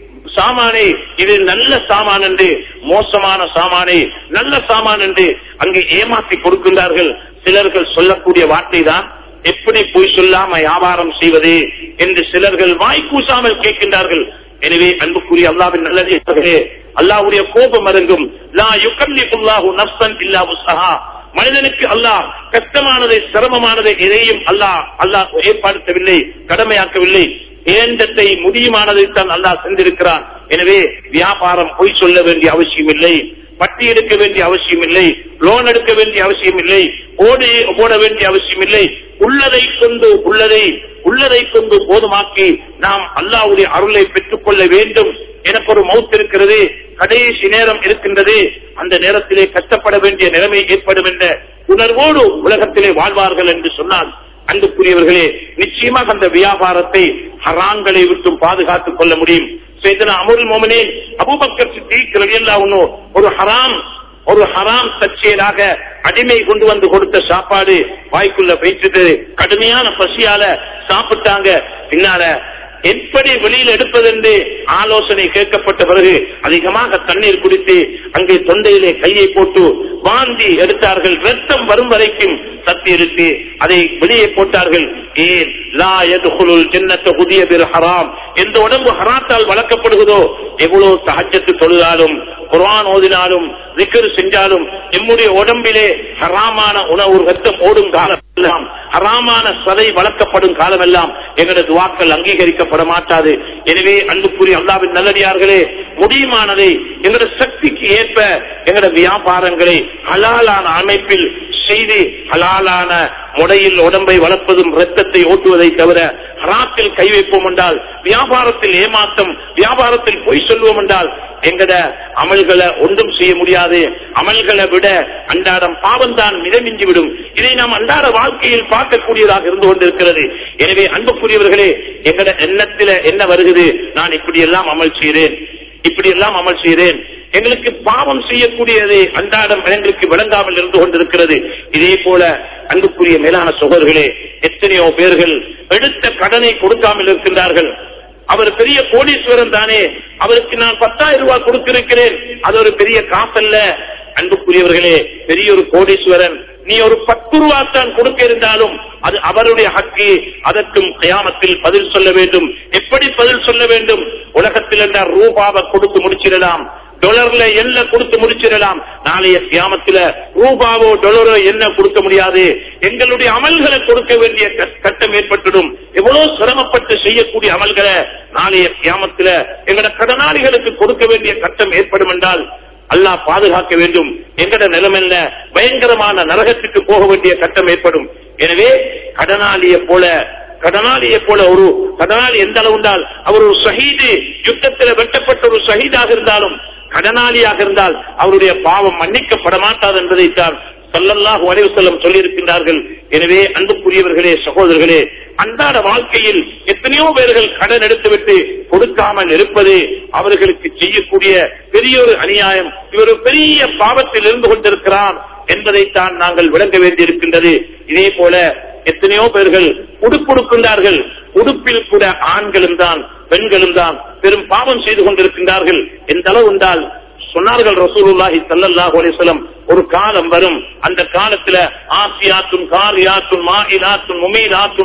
சாமானை இது நல்ல சாமான் என்று மோசமான சாமானை நல்ல சாமான் என்று அங்கே ஏமாற்றி கொடுக்கின்றார்கள் சிலர்கள் சொல்லக்கூடிய வார்த்தை தான் எப்படி பொய் சொல்லாம வியாபாரம் செய்வது என்று சிலர்கள் வாய் கூசாமல் கேட்கின்றார்கள் எனவே அன்புக்குரிய அல்லாவின் நல்லதே அல்லாவுடைய கோபம் அருங்கும் லா யுக்கல்லிஃபுல்லாஹு நஃப்ஸன் இல்லா உஸ்ஸஹா மனிதனுக்கு அல்லாஹ் கஷ்டமானதை சிரமமானதை எதையும் அல்லாஹ் அல்லாஹ் ஏற்படுத்தவில்லை கடமையாக்கவில்லை ஏண்டத்தை முடியுமானதை தான் அல்லாஹ் சென்றிருக்கிறான் எனவே வியாபாரம் பொய் சொல்ல வேண்டிய அவசியம் இல்லை பட்டி எடுக்க வேண்டிய அவசியம் இல்லை லோன் எடுக்க வேண்டிய அவசியம் இல்லை ஓடி போட வேண்டிய அவசியம் இல்லை உள்ளதை கொண்டு உள்ளதை உள்ளதை கொண்டு போதுமாக்கி நாம் அல்லாவுடைய அருளை பெற்றுக் கொள்ள வேண்டும் எனக்கு ஒரு மவுத் இருக்கிறது கடைசி நேரம் இருக்கின்றது அந்த நேரத்திலே கஷ்டப்பட வேண்டிய நிலைமை ஏற்படும் என்ற உணர்வோடு உலகத்திலே வாழ்வார்கள் என்று சொன்னால் அன்புக்குரியவர்களே நிச்சயமாக அந்த வியாபாரத்தை ஹராங்களை விட்டும் பாதுகாத்துக் கொள்ள முடியும் சேதனா அமுல் மோமனே அபுபக்கர் சித்திக் ரலியல்லாஹு அன்ஹு ஒரு ஹராம் ஒரு ஹராம் தற்செயலாக அடிமை கொண்டு வந்து கொடுத்த சாப்பாடு வாய்க்குள்ள வைத்தது கடுமையான பசியால சாப்பிட்டாங்க பின்னால எப்படி வெளியில் எடுப்பதென்று ஆலோசனை கேட்கப்பட்ட பிறகு அதிகமாக தண்ணீர் குடித்து அங்கே தொண்டையிலே கையை போட்டு வாந்தி எடுத்தார்கள் ரத்தம் வரும் வரைக்கும் சத்தி எடுத்து அதை வெளியே போட்டார்கள் ஏன் லா எதுகுலுல் ஜன்னத்த புதிய பெரு ஹராம் எந்த உடம்பு ஹராத்தால் வளர்க்கப்படுகிறதோ எவ்வளவு சஹஜத்து தொழுதாலும் குர்ஆன் ஓதினாலும் திக்கர் செஞ்சாலும் எம்முடைய உடம்பிலே ஹராமான உணவு ரத்தம் ஓடும் காலம் எல்லாம் ஹராமான சதை வளர்க்கப்படும் காலமெல்லாம் எங்களது துவாக்கள் அங்கீகரிக்கப்பட மாட்டாது எனவே அன்புக்குரிய அல்லாவின் நல்லடியார்களே முடியுமானதை எங்களோட சக்திக்கு ஏற்ப எங்களோட வியாபாரங்களை ஹலாலான அமைப்பில் செய்து ஹலாலான முறையில் உடம்பை வளர்ப்பதும் ரத்தத்தை ஓட்டுவதை தவிர ஹராத்தில் கை வைப்போம் என்றால் வியாபாரத்தில் ஏமாற்றம் வியாபாரத்தில் பொய் சொல்லுவோம் என்றால் எங்கட அமல்களை ஒன்றும் செய்ய முடியாது அமல்களை விட அன்றாடம் பாவம் தான் மிதமிஞ்சி விடும் இதை நாம் அன்றாட வாழ்க்கையில் பார்க்கக்கூடியதாக இருந்து கொண்டிருக்கிறது எனவே அன்புக்குரியவர்களே எங்கட எண்ணத்தில என்ன வருகிறது நான் இப்படி எல்லாம் அமல் செய்கிறேன் இப்படி எல்லாம் அமல் செய்கிறேன் எங்களுக்கு பாவம் செய்யக்கூடியது அன்றாடம் எங்களுக்கு விளங்காமல் இருந்து கொண்டிருக்கிறது இதே போல அன்புக்குரிய மேலான சகோதரர்களே எத்தனையோ பேர்கள் எடுத்த கடனை கொடுக்காமல் இருக்கின்றார்கள் அவர் பெரிய கோடீஸ்வரன் தானே அவருக்கு நான் பத்தாயிரம் ரூபாய் கொடுத்திருக்கிறேன் அது ஒரு பெரிய காசல்ல அன்புக்குரியவர்களே பெரிய ஒரு கோடீஸ்வரன் நீ ஒரு பத்து ரூபா தான் கொடுக்க இருந்தாலும் அது அவருடைய ஹக்கு அதற்கும் கயாமத்தில் பதில் சொல்ல வேண்டும் எப்படி பதில் சொல்ல வேண்டும் உலகத்தில் என்ற ரூபாவை கொடுத்து முடிச்சிடலாம் டொலர்ல என்ன கொடுத்து முடிச்சிடலாம் நாளைய கியாமத்தில ரூபாவோ டொலரோ என்ன கொடுக்க முடியாது எங்களுடைய அமல்களை கொடுக்க வேண்டிய கட்- கட்டம் ஏற்பட்டுடும் எவ்வளவு சிரமப்பட்டு செய்யக்கூடிய அமல்களை நாளைய கியாமத்தில எங்கட கடனாளிகளுக்கு கொடுக்க வேண்டிய கட்டம் ஏற்படும் என்றால் அல்லாஹ் பாதுகாக்க வேண்டும் எங்கட நிலைமையில பயங்கரமான நரகத்துக்கு போக வேண்டிய கட்டம் ஏற்படும் எனவே கடனாளியை போல கடனாளியை போல ஒரு கடனாளி எந்த அளவு என்றால் அவர் ஒரு ஷஹீது யுத்தத்தில் வெட்டப்பட்ட ஒரு ஷஹீதாக இருந்தாலும் கடனாளியாக இருந்தால் அவருடைய பாவம் மன்னிக்கப்பட மாட்டாது என்பதைத்தான் சல்லல்லாஹு அலைஹி வஸல்லம் சொல்லியிருக்கின்றார்கள் எனவே அன்புக்குரியவர்களே சகோதரர்களே அன்றாட வாழ்க்கையில் எத்தனையோ பேர்கள் கடன் எடுத்துவிட்டு கொடுக்காமல் இருப்பது அவர்களுக்கு செய்யக்கூடிய பெரிய ஒரு அநியாயம் இவர் ஒரு பெரிய பாவத்தில் இருந்து கொண்டிருக்கிறார் என்பதைத்தான் நாங்கள் விளங்க வேண்டியிருக்கின்றது இதே போல எத்தனையோ பேர்கள் உடுப்புடுக்கின்றார்கள் உடுப்பில் கூட ஆண்களும் தான் பெண்களும் தான் பெரும் பாவம் செய்து கொண்டிருக்கின்றார்கள் எந்த அளவு என்றால் சொன்னார்கள் ரசூலுல்லாஹி ஸல்லல்லாஹு அலைஹி வஸல்லம் ஒரு காலம் வரும் அந்த காலத்துல ஆசியாத்துன் காரியாத்துன் மாயிலாத்துன் முமீலாத்துன்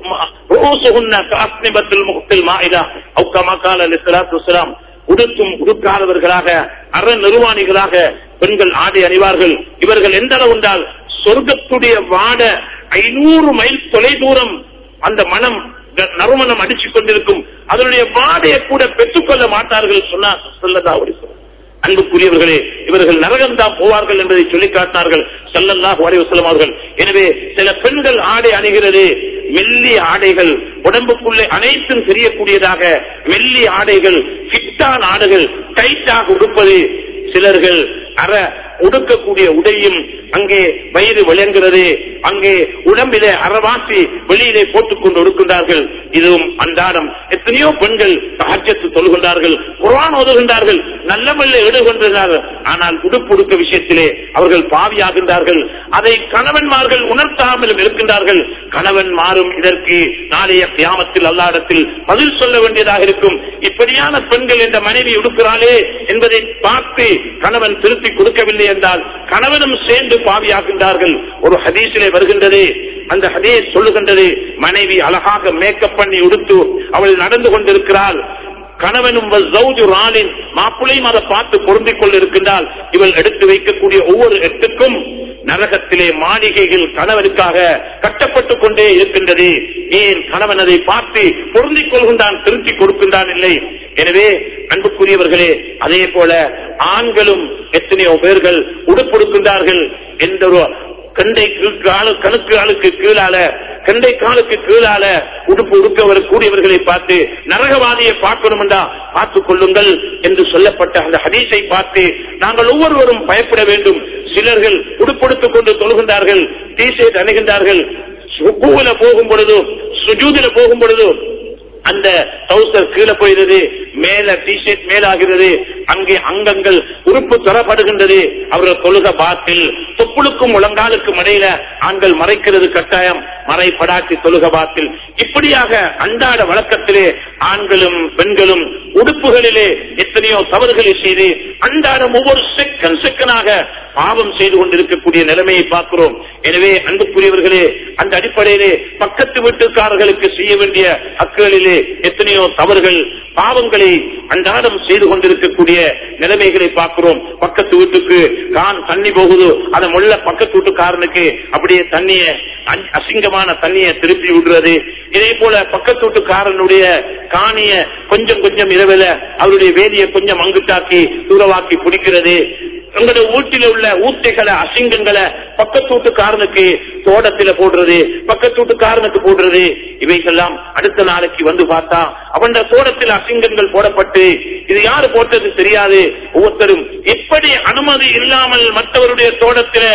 ரூசுஹுன்ன காஸ்னிபத்துல் முக்தில் மாயிலா அவு கமா கால அலைஹிஸ்ஸலாத்து வஸ்ஸலாம் உடுத்தும் உடுக்காதவர்களாக அற நிர்வாணிகளாக பெண்கள் ஆடை அணிவார்கள் இவர்கள் எந்த அளவு என்றால் சொர்க்கத்துடைய வாட ஐநூறு மைல் தொலை தூரம் அந்த மனம் க- நறுமணம் அடிச்சுக் கொண்டிருக்கும் அதனுடைய வாடையை கூட பெற்றுக்கொள்ள மாட்டார்கள் சொன்னார் சொல்லதா ஒரு அன்புக்குரியவர்களே இவர்கள் நரகம் தான் போவார்கள் என்பதை சொல்லி காட்டினார்கள் சல்லல்லாஹு அலைஹி வஸல்லம் அவர்கள் எனவே சில பெண்கள் ஆடை அணிகிறது மெல்லிய ஆடைகள் உடம்புக்குள்ளே அனைத்தும் தெரியக்கூடியதாக மெல்லிய ஆடைகள் ஃபிட்டான ஆடைகள் டைட்டாக உடுப்பது சிலர்கள் அற உடுக்கக்கூடிய உடையும் அங்கே வயிறு விளங்குகிறது அங்கே உடம்பிலே அறவாசி வெளியிலே போட்டுக் கொண்டு இருக்கின்றார்கள் இதுவும் அன்றாடம் எத்தனையோ பெண்கள் தஹஜ்ஜத்து தொழுகின்றார்கள் குர்ஆன் ஓதுகின்றார்கள் நல்லவல்ல ஈடுகின்றார்கள் ஆனால் உடுப்பு உடுக்க விஷயத்திலே அவர்கள் பாவியாகின்றார்கள் அதை கணவன்மார்கள் உணர்த்தாமலும் இருக்கின்றார்கள் கணவன் மாறும் இதற்கு நாளைய கியாமத்தில் அல்லாடத்தில் பதில் சொல்ல வேண்டியதாக இருக்கும் இப்படியான பெண்கள் என்ற மனைவி உடுக்கிறாளே என்பதை பார்த்து கணவன் திருப்பி கொடுக்கவில்லை என்றால் கணவனும் சேர்ந்து பாவியாகின்றார்கள் ஒரு ஹதீஸிலே வருகின்றது அந்த ஹதீஸ் சொல்லுகின்றது மனைவி அழகாக மேக்கப் பண்ணி உடுத்து அவள் நடந்து கொண்டிருக்கிறாள் கணவனும் வஸ்ஸௌஜு ராலின் மாப்பிளையும் அதை பார்த்து பொருந்திக் கொண்டிருக்கின்றால் இவள் எடுத்து வைக்கக்கூடிய ஒவ்வொரு எட்டுக்கும் நரகத்திலே மாளிகைகள் கணவனுக்காக கட்டப்பட்டுக் கொண்டே இருக்கின்றது ஏன் கணவன் அதை பார்த்து பொருந்திக் கொள்கின்றான் திருத்தி கொடுக்கின்றான் இல்லை எனவே அன்புக்குரியவர்களே அதே போல ஆண்களும் எத்தனையோ பேர்கள் உடுப்படுக்கின்றார்கள் எந்த ஒரு கண்டை காலு கணுக்கு ஆளுக்கு கீழால கண்டை காலுக்கு கீழால உடுப்பு உடுக்க கூடியவர்களை பார்த்து நரகவாதியை பார்க்கணும் என்றா பார்த்துக் கொள்ளுங்கள் என்று சொல்லப்பட்ட அந்த ஹதீஸை பார்த்து நாங்கள் ஒவ்வொருவரும் பயப்பட வேண்டும் சிலர்கள் உடுப்படுத்திக் கொண்டு தொழுகின்றார்கள் டிஷர்ட் அணுகின்றார்கள் சுகூல போகும் பொழுது சுஜூதில போகும் பொழுது அந்த டவுசர் கீழே போயிடுது மேல டிஷர்ட் மேலாகிறது அங்கே அங்கங்கள் உறுப்பு தரப்படுகின்றது அவர்கள் தொழுக பாத்தில் தொப்புளுக்கும் முழங்காலுக்கும் இடையில ஆண்கள் மறைக்கிறது கட்டாயம் மறைப்படாட்டி தொழுக பாத்தில் இப்படியாக அன்றாட வழக்கத்திலே ஆண்களும் பெண்களும் உடுப்புகளிலே எத்தனையோ தவறுகளை செய்து அன்றாடம் ஒவ்வொரு செகண்ட் செகண்டாக பாவம் செய்து கொண்டிருக்கக்கூடிய நிலைமையை பார்க்கிறோம் எனவே அன்புக்குரியவர்களே அந்த அடிப்படையிலே பக்கத்து வீட்டுக்காரர்களுக்கு செய்ய வேண்டிய ஹக்குகளிலே எத்தனையோ தவறுகள் பாவங்களை அன்றாடம் செய்து கொண்டிருக்கக்கூடிய நிலைமைகளை பார்க்கிறோம் பக்கத்து வீட்டுக்கு கான் தண்ணி போகுது அதை முள்ள பக்கத்து வீட்டுக்காரனுக்கு அப்படியே தண்ணிய அ- அசிங்கமான தண்ணியை திருப்பி விடுறது இதே போல பக்கத்து வீட்டுக்காரனுடைய காணிய கொஞ்சம் கொஞ்சம் இரவில அவருடைய வேதியை கொஞ்சம் அங்குட்டாக்கி தூரவாக்கி பிடிக்கிறது உங்களுடைய வீட்டில உள்ள ஊத்தைகளை அசிங்கங்களை பக்கத்து வீட்டுக்காரனுக்கு தோட்டத்தில போடுறது பக்கத்து வீட்டுக்காரனுக்கு போடுறது இவைகெல்லாம் அடுத்த நாளைக்கு வந்து பார்த்தா அவன் தோட்டத்தில் அசிங்கங்கள் போடப்பட்டு இது யாரு போட்டது தெரியாது ஒவ்வொருத்தரும் எப்படி அனுமதி இல்லாமல் மற்றவருடைய தோட்டத்தில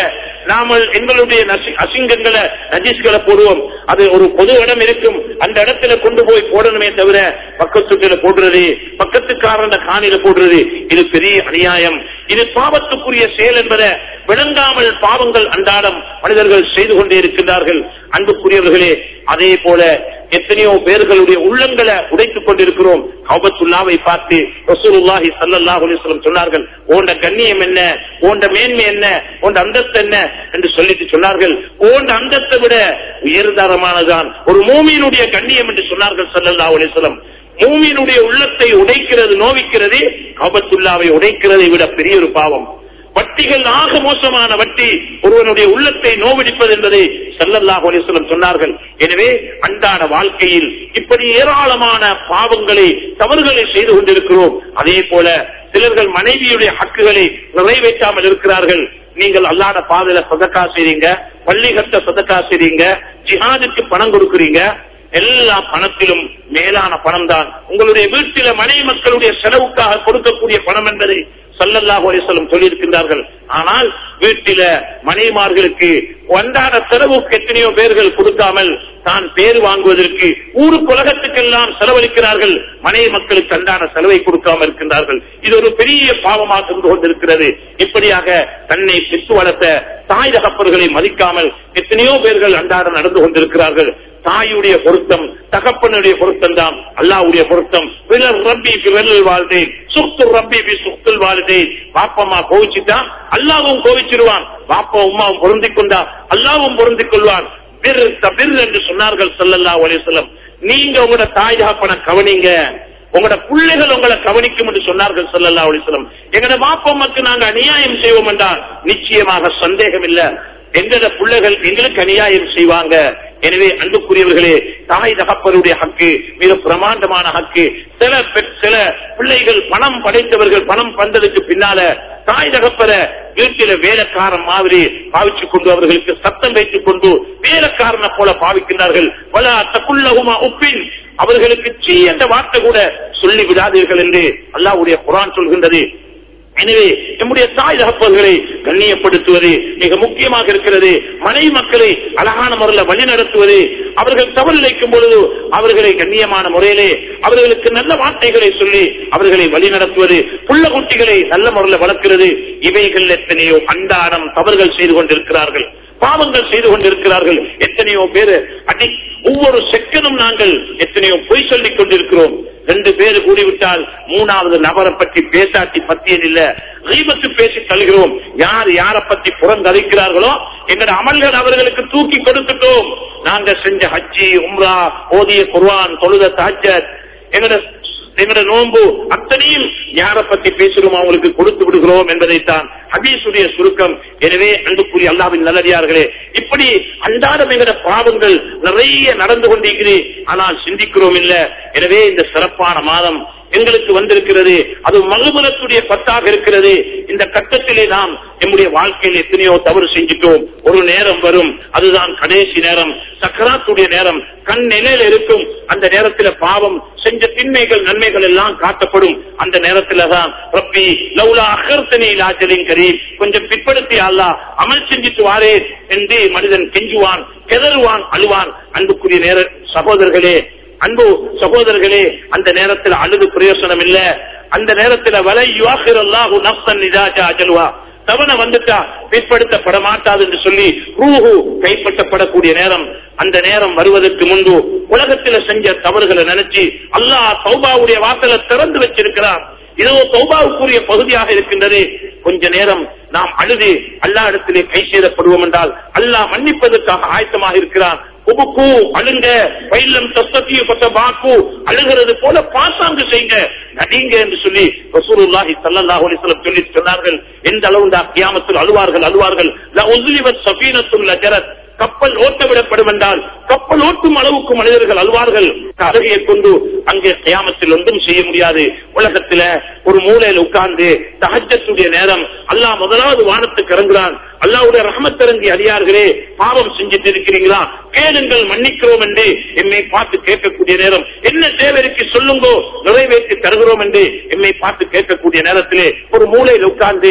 நாம எங்களுடைய நசி- அசிங்கங்களை நஜீஸ்களை போடுவோம் அது ஒரு பொது இடம் இருக்கும் அந்த இடத்துல கொண்டு போய் போடணுமே தவிர பக்கத்துக்குள்ள போடுறது பக்கத்துக்காரன காணில போடுறது இது பெரிய அநியாயம் இது பாவத்துக்குரிய செயல் என்பதை விளங்காமல் பாவங்கள் அன்றாடம் மனிதர்கள் செய்து கொண்டே இருக்கின்றார்கள் அன்புக்குரியவர்களே அதே போல எத்தனையோ பேர்களுடைய உள்ளங்களை உடைத்துக் கொண்டிருக்கிறோம் கௌபத்துல்லாவை பார்த்து ரசூலுல்லாஹி ஸல்லல்லாஹு அலைஹி வஸல்லம் சொன்னார்கள் ஓண்ட கண்ணியம் என்ன ஓண்ட மேன்மை என்ன ஓண்ட அந்தஸ்து என்ன என்று சொல்லிட்டு சொன்னார்கள் ஓண்ட அந்தஸ்தை விட உயர்தரமானதான் ஒரு மூமியினுடைய கண்ணியம் என்று சொன்னார்கள் ஸல்லல்லாஹு அலைஹி வஸல்லம் மூமியினுடைய உள்ளத்தை உடைக்கிறது நோவிக்கிறது கௌபத்துல்லாவை உடைக்கிறதை விட பெரிய ஒரு பாவம் வட்டிகள் ஆக மோசமான வட்டி ஒருவனுடைய உள்ளத்தை நோவடிப்பது என்பதை ஸல்லல்லாஹு அலைஹி வஸல்லம் சொன்னார்கள் எனவே அன்றாட வாழ்க்கையில் இப்படி ஏராளமான பாவங்களை தவறுகளை செய்து கொண்டிருக்கிறோம் அதே போல சிலர்கள் மனைவியுடைய ஹக்குகளை நிறைவேற்றாமல் இருக்கிறார்கள் நீங்கள் அல்லாத பாதையில சதக்கா செய்றீங்க பள்ளி கட்ட சதக்கா செய்றீங்க ஜிஹாதுக்கு பணம் கொடுக்குறீங்க எல்லா பணத்திலும் மேலான பணம் தான் உங்களுடைய வீட்டில மனைவி மக்களுடைய செலவுக்காக கொடுக்கக்கூடிய பணம் என்பதை சல்லல்லாஹு அலைஹி வஸல்லம் சொல்லியிருக்கின்றார்கள் ஆனால் வீட்டில மனைவிமார்களுக்கு அன்றாட செலவுக்கு எத்தனையோ பேர்கள் கொடுக்காமல் தான் பேர் வாங்குவதற்கு ஊரு உலகத்துக்கெல்லாம் செலவழிக்கிறார்கள் மனைவி மக்களுக்கு அன்றாட செலவை கொடுக்காமல் இருக்கின்றார்கள் இது ஒரு பெரிய பாவமாக இருந்து கொண்டிருக்கிறது இப்படியாக தன்னை பெற்று வளர்த்த தாய் தகப்பர்களை மதிக்காமல் எத்தனையோ பேர்கள் அன்றாட நடந்து கொண்டிருக்கிறார்கள் தாயுடைய பொருத்தம் தகப்பனுடைய பொருத்தம் தான் அல்லாவுடைய பொருத்தம் பிறர் ரப்பி பிறல் வாழ்தே சுத்து ரப்பி பி சுத்தில் வாழ்தே பாப்பம்மா கோவிச்சுட்டா அல்லாவும் கோவிச்சிருவான் பாப்பா உமாவும் பொருந்திக் கொண்டா அல்லாவும் பொருந்திக் கொள்வான் பிர் தபிர் என்று சொன்னார்கள் ஸல்லல்லாஹு அலைஹி வஸல்லம் நீங்க உங்களோட தாய் தகப்பனை கவனிங்க உங்களோட பிள்ளைகள் உங்களை கவனிக்கும் என்று சொன்னார்கள் ஸல்லல்லாஹு அலைஹி வஸல்லம் எங்களோட பாப்பம்மாக்கு நாங்க அநியாயம் செய்வோம் என்றால் நிச்சயமாக சந்தேகம் இல்ல எங்களோட பிள்ளைகள் எங்களுக்கு அநியாயம் செய்வாங்க எனவே அன்புக்குரியவர்களே தாய் தகப்பருடைய ஹக்கு மிக பிரமாண்டமான ஹக்கு சில பெ- சில பிள்ளைகள் பணம் படைத்தவர்கள் பணம் வந்ததுக்கு பின்னால தாய் தகப்பர வீட்டில வேலைக்காரன் மாதிரி பாவிச்சுக் கொண்டு அவர்களுக்கு சத்தம் வைத்துக் கொண்டு வேலைக்காரனை போல பாவிக்கின்றார்கள் பல தக்குள்ளகுமா உப்பின் அவர்களுக்கு சீ என்ற வார்த்தை கூட சொல்லி விடாதீர்கள் என்று அல்லாஹ்வுடைய குரான் சொல்கின்றது எனவே நம்முடைய தாய் தகப்பர்களை கண்ணியப்படுத்துவது மிக முக்கியமாக இருக்கிறது மனைவி மக்களை அழகான முறையில் வழிநடத்துவது அவர்கள் தவறு இழைக்கும் பொழுது அவர்களை கண்ணியமான முறையிலே அவர்களுக்கு நல்ல வார்த்தைகளை சொல்லி அவர்களை வழிநடத்துவது புள்ள குட்டிகளை நல்ல முறையில் வளர்க்கிறது இவைகள் எத்தனையோ அன்றாடம் தவறுகள் செய்து கொண்டிருக்கிறார்கள் பாவங்கள் செய்து கொண்டிருக்கிறார்கள் எத்தனையோ பேர் அடி ஒவ்வொரு செகண்டும் நாங்கள் எத்தனையோ பொய் சொல்லிக் கொண்டிருக்கிறோம் ரெண்டு பேர் கூடிவிட்டால் மூணாவது நபரை பற்றி பேசாட்டி பத்தியன் இல்ல ரீபத்து பேசி தருகிறோம் யார் யாரை பத்தி புறந்தளிக்கிறார்களோ எங்கட அமல்கள் அவர்களுக்கு தூக்கி கொடுத்துட்டோம் நாங்க செஞ்ச ஹஜ்ஜி உம்ரா ஓதிய குர்ஆன் தொழுத தாஜத் எங்கட எங்கட நோன்பு அத்தனையும் யாரை பத்தி பேசுகிறோம் அவங்களுக்கு கொடுத்து விடுகிறோம் என்பதைத்தான் ஹபீசுடைய சுருக்கம் எனவே அன்புக்குரிய அல்லாவின் நல்லடியார்களே இப்படி அன்றாடம் எங்கட பாவங்கள் நிறைய நடந்து கொண்டிருக்கிறேன் ஆனால் சிந்திக்கிறோம் இல்ல எனவே இந்த சிறப்பான மாதம் எங்களுக்கு வந்திருக்கிறது அது மகுபுரத்துடைய பத்தாக இருக்கிறது இந்த கட்டத்திலே நாம் நம்முடைய வாழ்க்கையில் எத்தனையோ தவறு செஞ்சிட்டோம் ஒரு நேரம் வரும் அதுதான் கடைசி நேரம் சக்கராத்துடைய நேரம் கண் நிலையில இருக்கும் அந்த நேரத்தில் பாவம் செஞ்ச திண்மைகள் நன்மைகள் எல்லாம் காட்டப்படும் அந்த நேரத்துல தான் ரப்பி லவுலா அகர்த்தனி லாஜலின் கரீம் கொஞ்சம் பிற்படுத்தி அல்லா அமல் செஞ்சிட்டு வாரே என்று மனிதன் கெஞ்சுவான் கெதறுவான் அழுவான் அன்புக்குரிய நேர சகோதரர்களே அன்பு சகோதரர்களே அந்த நேரத்தில் அழுது பிரயோசனம் இல்ல அந்த நேரத்தில் வலை யுவாஹிரல்லாஹு நஃப்சன் நிஜாஜா அஜல்வா தவணை வந்துட்டா பிற்படுத்தப்பட மாட்டாது என்று சொல்லி ரூஹு கைப்பற்றப்படக்கூடிய நேரம் அந்த நேரம் வருவதற்கு முன்பு உலகத்தில் செஞ்ச தவறுகளை நினைச்சு அல்லாஹ் தௌபாவுடைய வாசலை திறந்து வச்சிருக்கிறார் இதோ தௌபாவுக்குரிய பகுதியாக இருக்கின்றது கொஞ்ச நேரம் நாம் அழுது அல்லா இடத்திலே கை செய்தப்படுவோம் என்றால் அல்லாஹ் மன்னிப்பதற்காக ஆயத்தமாக இருக்கிறான் உபுக்கு அழுங்க பயிலம் தத்தத்திய பத்த பாக்கு அழுகிறது போல பாசாங்கு செய்யுங்க நடிங்க என்று சொல்லி ரசூலுல்லாஹி ஸல்லல்லாஹு அலைஹி வஸல்லம் சொல்லி சொன்னார்கள் எந்த அளவு இந்த கியாமத்தில் அழுவார்கள் அழுவார்கள் லா உஸ்லிவத் சஃபீனத்துல் லஜரத் கப்பல் ஓட்ட விடப்படும் என்றால் கப்பல் ஓட்டும் அளவுக்கு மனிதர்கள் அல்வார்கள் அருகையை கொண்டு அங்கே கியாமத்தில் ஒன்றும் செய்ய முடியாது உலகத்துல ஒரு மூலையில் உட்கார்ந்து தஹஜத்துடைய நேரம் அல்லாஹ் முதலாவது வானத்துக்கு இறங்குறான் அல்லாவுடைய ரஹமத்திறங்கி அடியார்களே பாவம் செஞ்சுட்டு இருக்கிறீங்களா கேளுங்கள் மன்னிக்கிறோம் என்று என்னை பார்த்து கேட்கக்கூடிய நேரம் என்ன தேவைக்கு சொல்லுங்கோ நிறைவேற்றி தருகிறோம் என்று என்னை பார்த்து கேட்கக்கூடிய நேரத்திலே ஒரு மூலையில் உட்கார்ந்து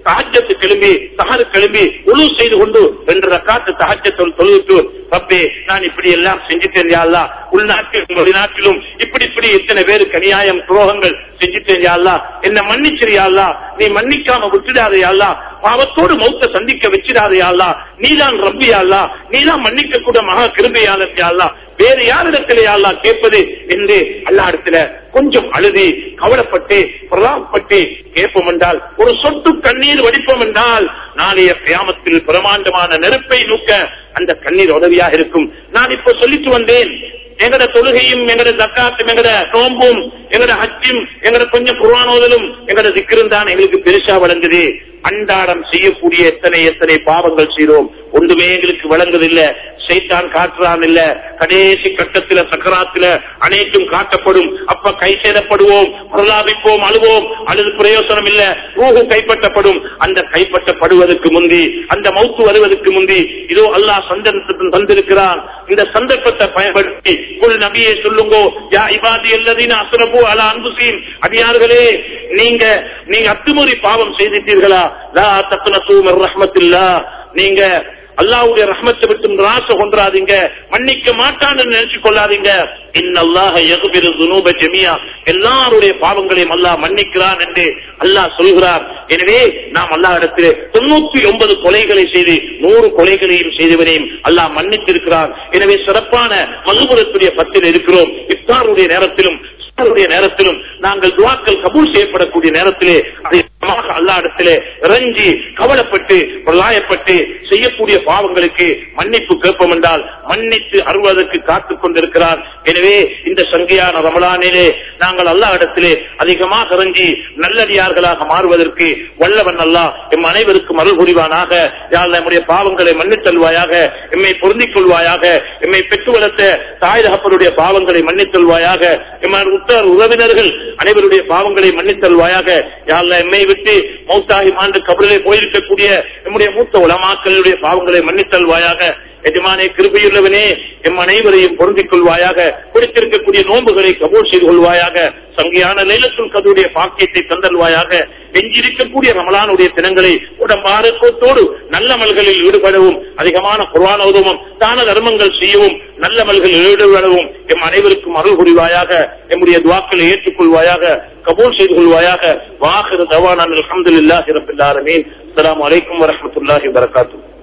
தஹஜத்து கிளம்பி சஹரு கிளம்பி உழு செய்து கொண்டு ரெண்டு ரக்காத்து தஹஜத்தை தொழுவிட்டு ரப்பே நான் இப்படி எல்லாம் செஞ்சுட்டேன் யா அல்லாஹ் உள்நாட்டிலும் வெளிநாட்டிலும் இப்படி இப்படி இத்தனை பேருக்கு அநியாயம் துரோகங்கள் செஞ்சுட்டேன் யா அல்லாஹ் என்ன மன்னிச்சிரு யா அல்லாஹ் நீ மன்னிக்காம விட்டுடாதே யா அல்லாஹ் பாவத்தோடு மௌத்த சந்திக்க வச்சிடாதே யா அல்லாஹ் நீதான் ரப்பி யா அல்லாஹ் நீதான் மன்னிக்க கூட மகா கிருபையாளர் யா அல்லாஹ் வேறு யாரிடத்திலே யா அல்லாஹ் கேட்பது என்று அல்லா இடத்துல கொஞ்சம் அழுதி கவலைப்பட்டு பிரலாப்பட்டு கேட்போம் என்றால் ஒரு சொட்டு கண்ணீர் வடிப்போம் என்றால் நாளைய கியாமத்தில் பிரமாண்டமான நெருப்பை நூக்க அந்த கண்ணீர் உதவியாக இருக்கும் நான் இப்ப சொல்லிட்டு வந்தேன் எங்கட தொழுகையும் எங்கட தக்காத்தும் எங்கட நோம்பும் எங்கட ஹஜ்ஜும் எங்கட கொஞ்சம் குர்ஆனோதலும் எங்கட திக்கிரும் தான் எங்களுக்கு பெருசா வழங்குது அன்றாடம் செய்யக்கூடிய எத்தனை எத்தனை பாவங்கள் செய்றோம் ஒன்றுமே எங்களுக்கு வழங்குதில்லை சைத்தான் காட்டுறான் இல்ல கடைசி கட்டத்தில சக்கராத்தில அனைத்தும் காட்டப்படும் அப்ப கை சேதப்படுவோம் பிரலாபிப்போம் அழுவோம் அழுது பிரயோசனம் இல்ல ரூஹு கைப்பற்றப்படும் அந்த கைப்பற்றப்படுவதற்கு முந்தி அந்த மௌத்து வருவதற்கு முந்தி இதோ அல்லாஹ் சந்தர்ப்பத்தில் தந்திருக்கிறான் இந்த சந்தர்ப்பத்தை பயன்படுத்தி குல் நபியை சொல்லுங்கோ யா இபாதி அல்லதீன அசுரபு அலா அன்புசீன் அடியார்களே நீங்க நீங்க அத்துமுறை பாவம் செய்திட்டீர்களா லா தக்னது மிர் ரஹ்மத்தில்லா நீங்க அல்லாவுடைய ரஹ்மத்தை விட்டு ராச கொன்றாதீங்க மன்னிக்க மாட்டான்னு நினைச்சு கொள்ளாதீங்க இன்னல்லாஹ யகுபிரு துனூப ஜமியா எல்லாருடைய பாவங்களையும் அல்லாஹ் மன்னிக்கிறான் என்று அல்லாஹ் சொல்கிறார் எனவே நாம் அல்லாஹ் இடத்தில் தொண்ணூத்தி ஒன்பது கொலைகளை செய்து நூறு கொலைகளையும் செய்தவரையும் அல்லாஹ் மன்னித்திருக்கிறான் எனவே சிறப்பான மதுபுரத்துடைய பத்தில் இருக்கிறோம் இஃப்தாருடைய நேரத்திலும் இஃப்தாருடைய நேரத்திலும் நாங்கள் துவாக்கள் கபூல் செய்யப்படக்கூடிய நேரத்திலே அதிகமாக அல்லா இடத்திலே இறங்கி கவலைப்பட்டு பிரலாயப்பட்டு செய்யக்கூடிய பாவங்களுக்கு மன்னிப்பு கேட்போம் என்றால் மன்னித்து அருவதற்கு காத்துக் கொண்டிருக்கிறார் எனவே இந்த சங்கையான ரமலானிலே நாங்கள் அல்லா இடத்திலே அதிகமாக இறங்கி நல்லடியார்களாக மாறுவதற்கு வல்லவன் அல்லா எம் அனைவருக்கும் அருள் புரிவானாக யாழ் நம்முடைய பாவங்களை மன்னித்தல்வாயாக எம்மை பொருந்திக் கொள்வாயாக எம்மை பெற்று வளர்த்த தாய் தகப்பனுடைய பாவங்களை மன்னித்தல்வாயாக எம்மார் உற்றார் உறவினர்கள் அனைவருடைய பாவங்களை மன்னித்தல்வாயாக யாழ்ல எம்மை விட்டு மௌத்தாகி மாண்டு கபரிலே போயிருக்கக்கூடிய நம்முடைய மூத்த உலமாக்களுடைய பாவங்களை மன்னித்தல்வாயாக எஜமானே கிருபையுள்ளவனே எம் அனைவரையும் பொருந்திக் கொள்வாயாக கொடுத்திருக்கக்கூடிய நோன்புகளை கபூல் செய்து கொள்வாயாக சங்கையான லைலத்துல் கதுடைய பாக்கியத்தை தந்தல்வாயாக எஞ்சிருக்கக்கூடிய ரமலானுடைய தினங்களை உடம்பாரத்தோடு நல்ல மல்களில் ஈடுபடவும் அதிகமான குர்வான உதவும் தான தர்மங்கள் செய்யவும் நல்ல மல்களில் ஈடுபடவும் எம் அனைவருக்கும் அருள் புரிவாயாக எம்முடைய துவாக்களை ஏற்றுக்கொள்வாயாக கபூல் செய்து கொள்வாயாக வாஹிர தவான அலமதுல்லாஹி ரபில் ஆலமீன் அஸ்ஸலாமு அலைக்கும் வரஹ்மத்துல்லாஹி வபரகாத்துஹு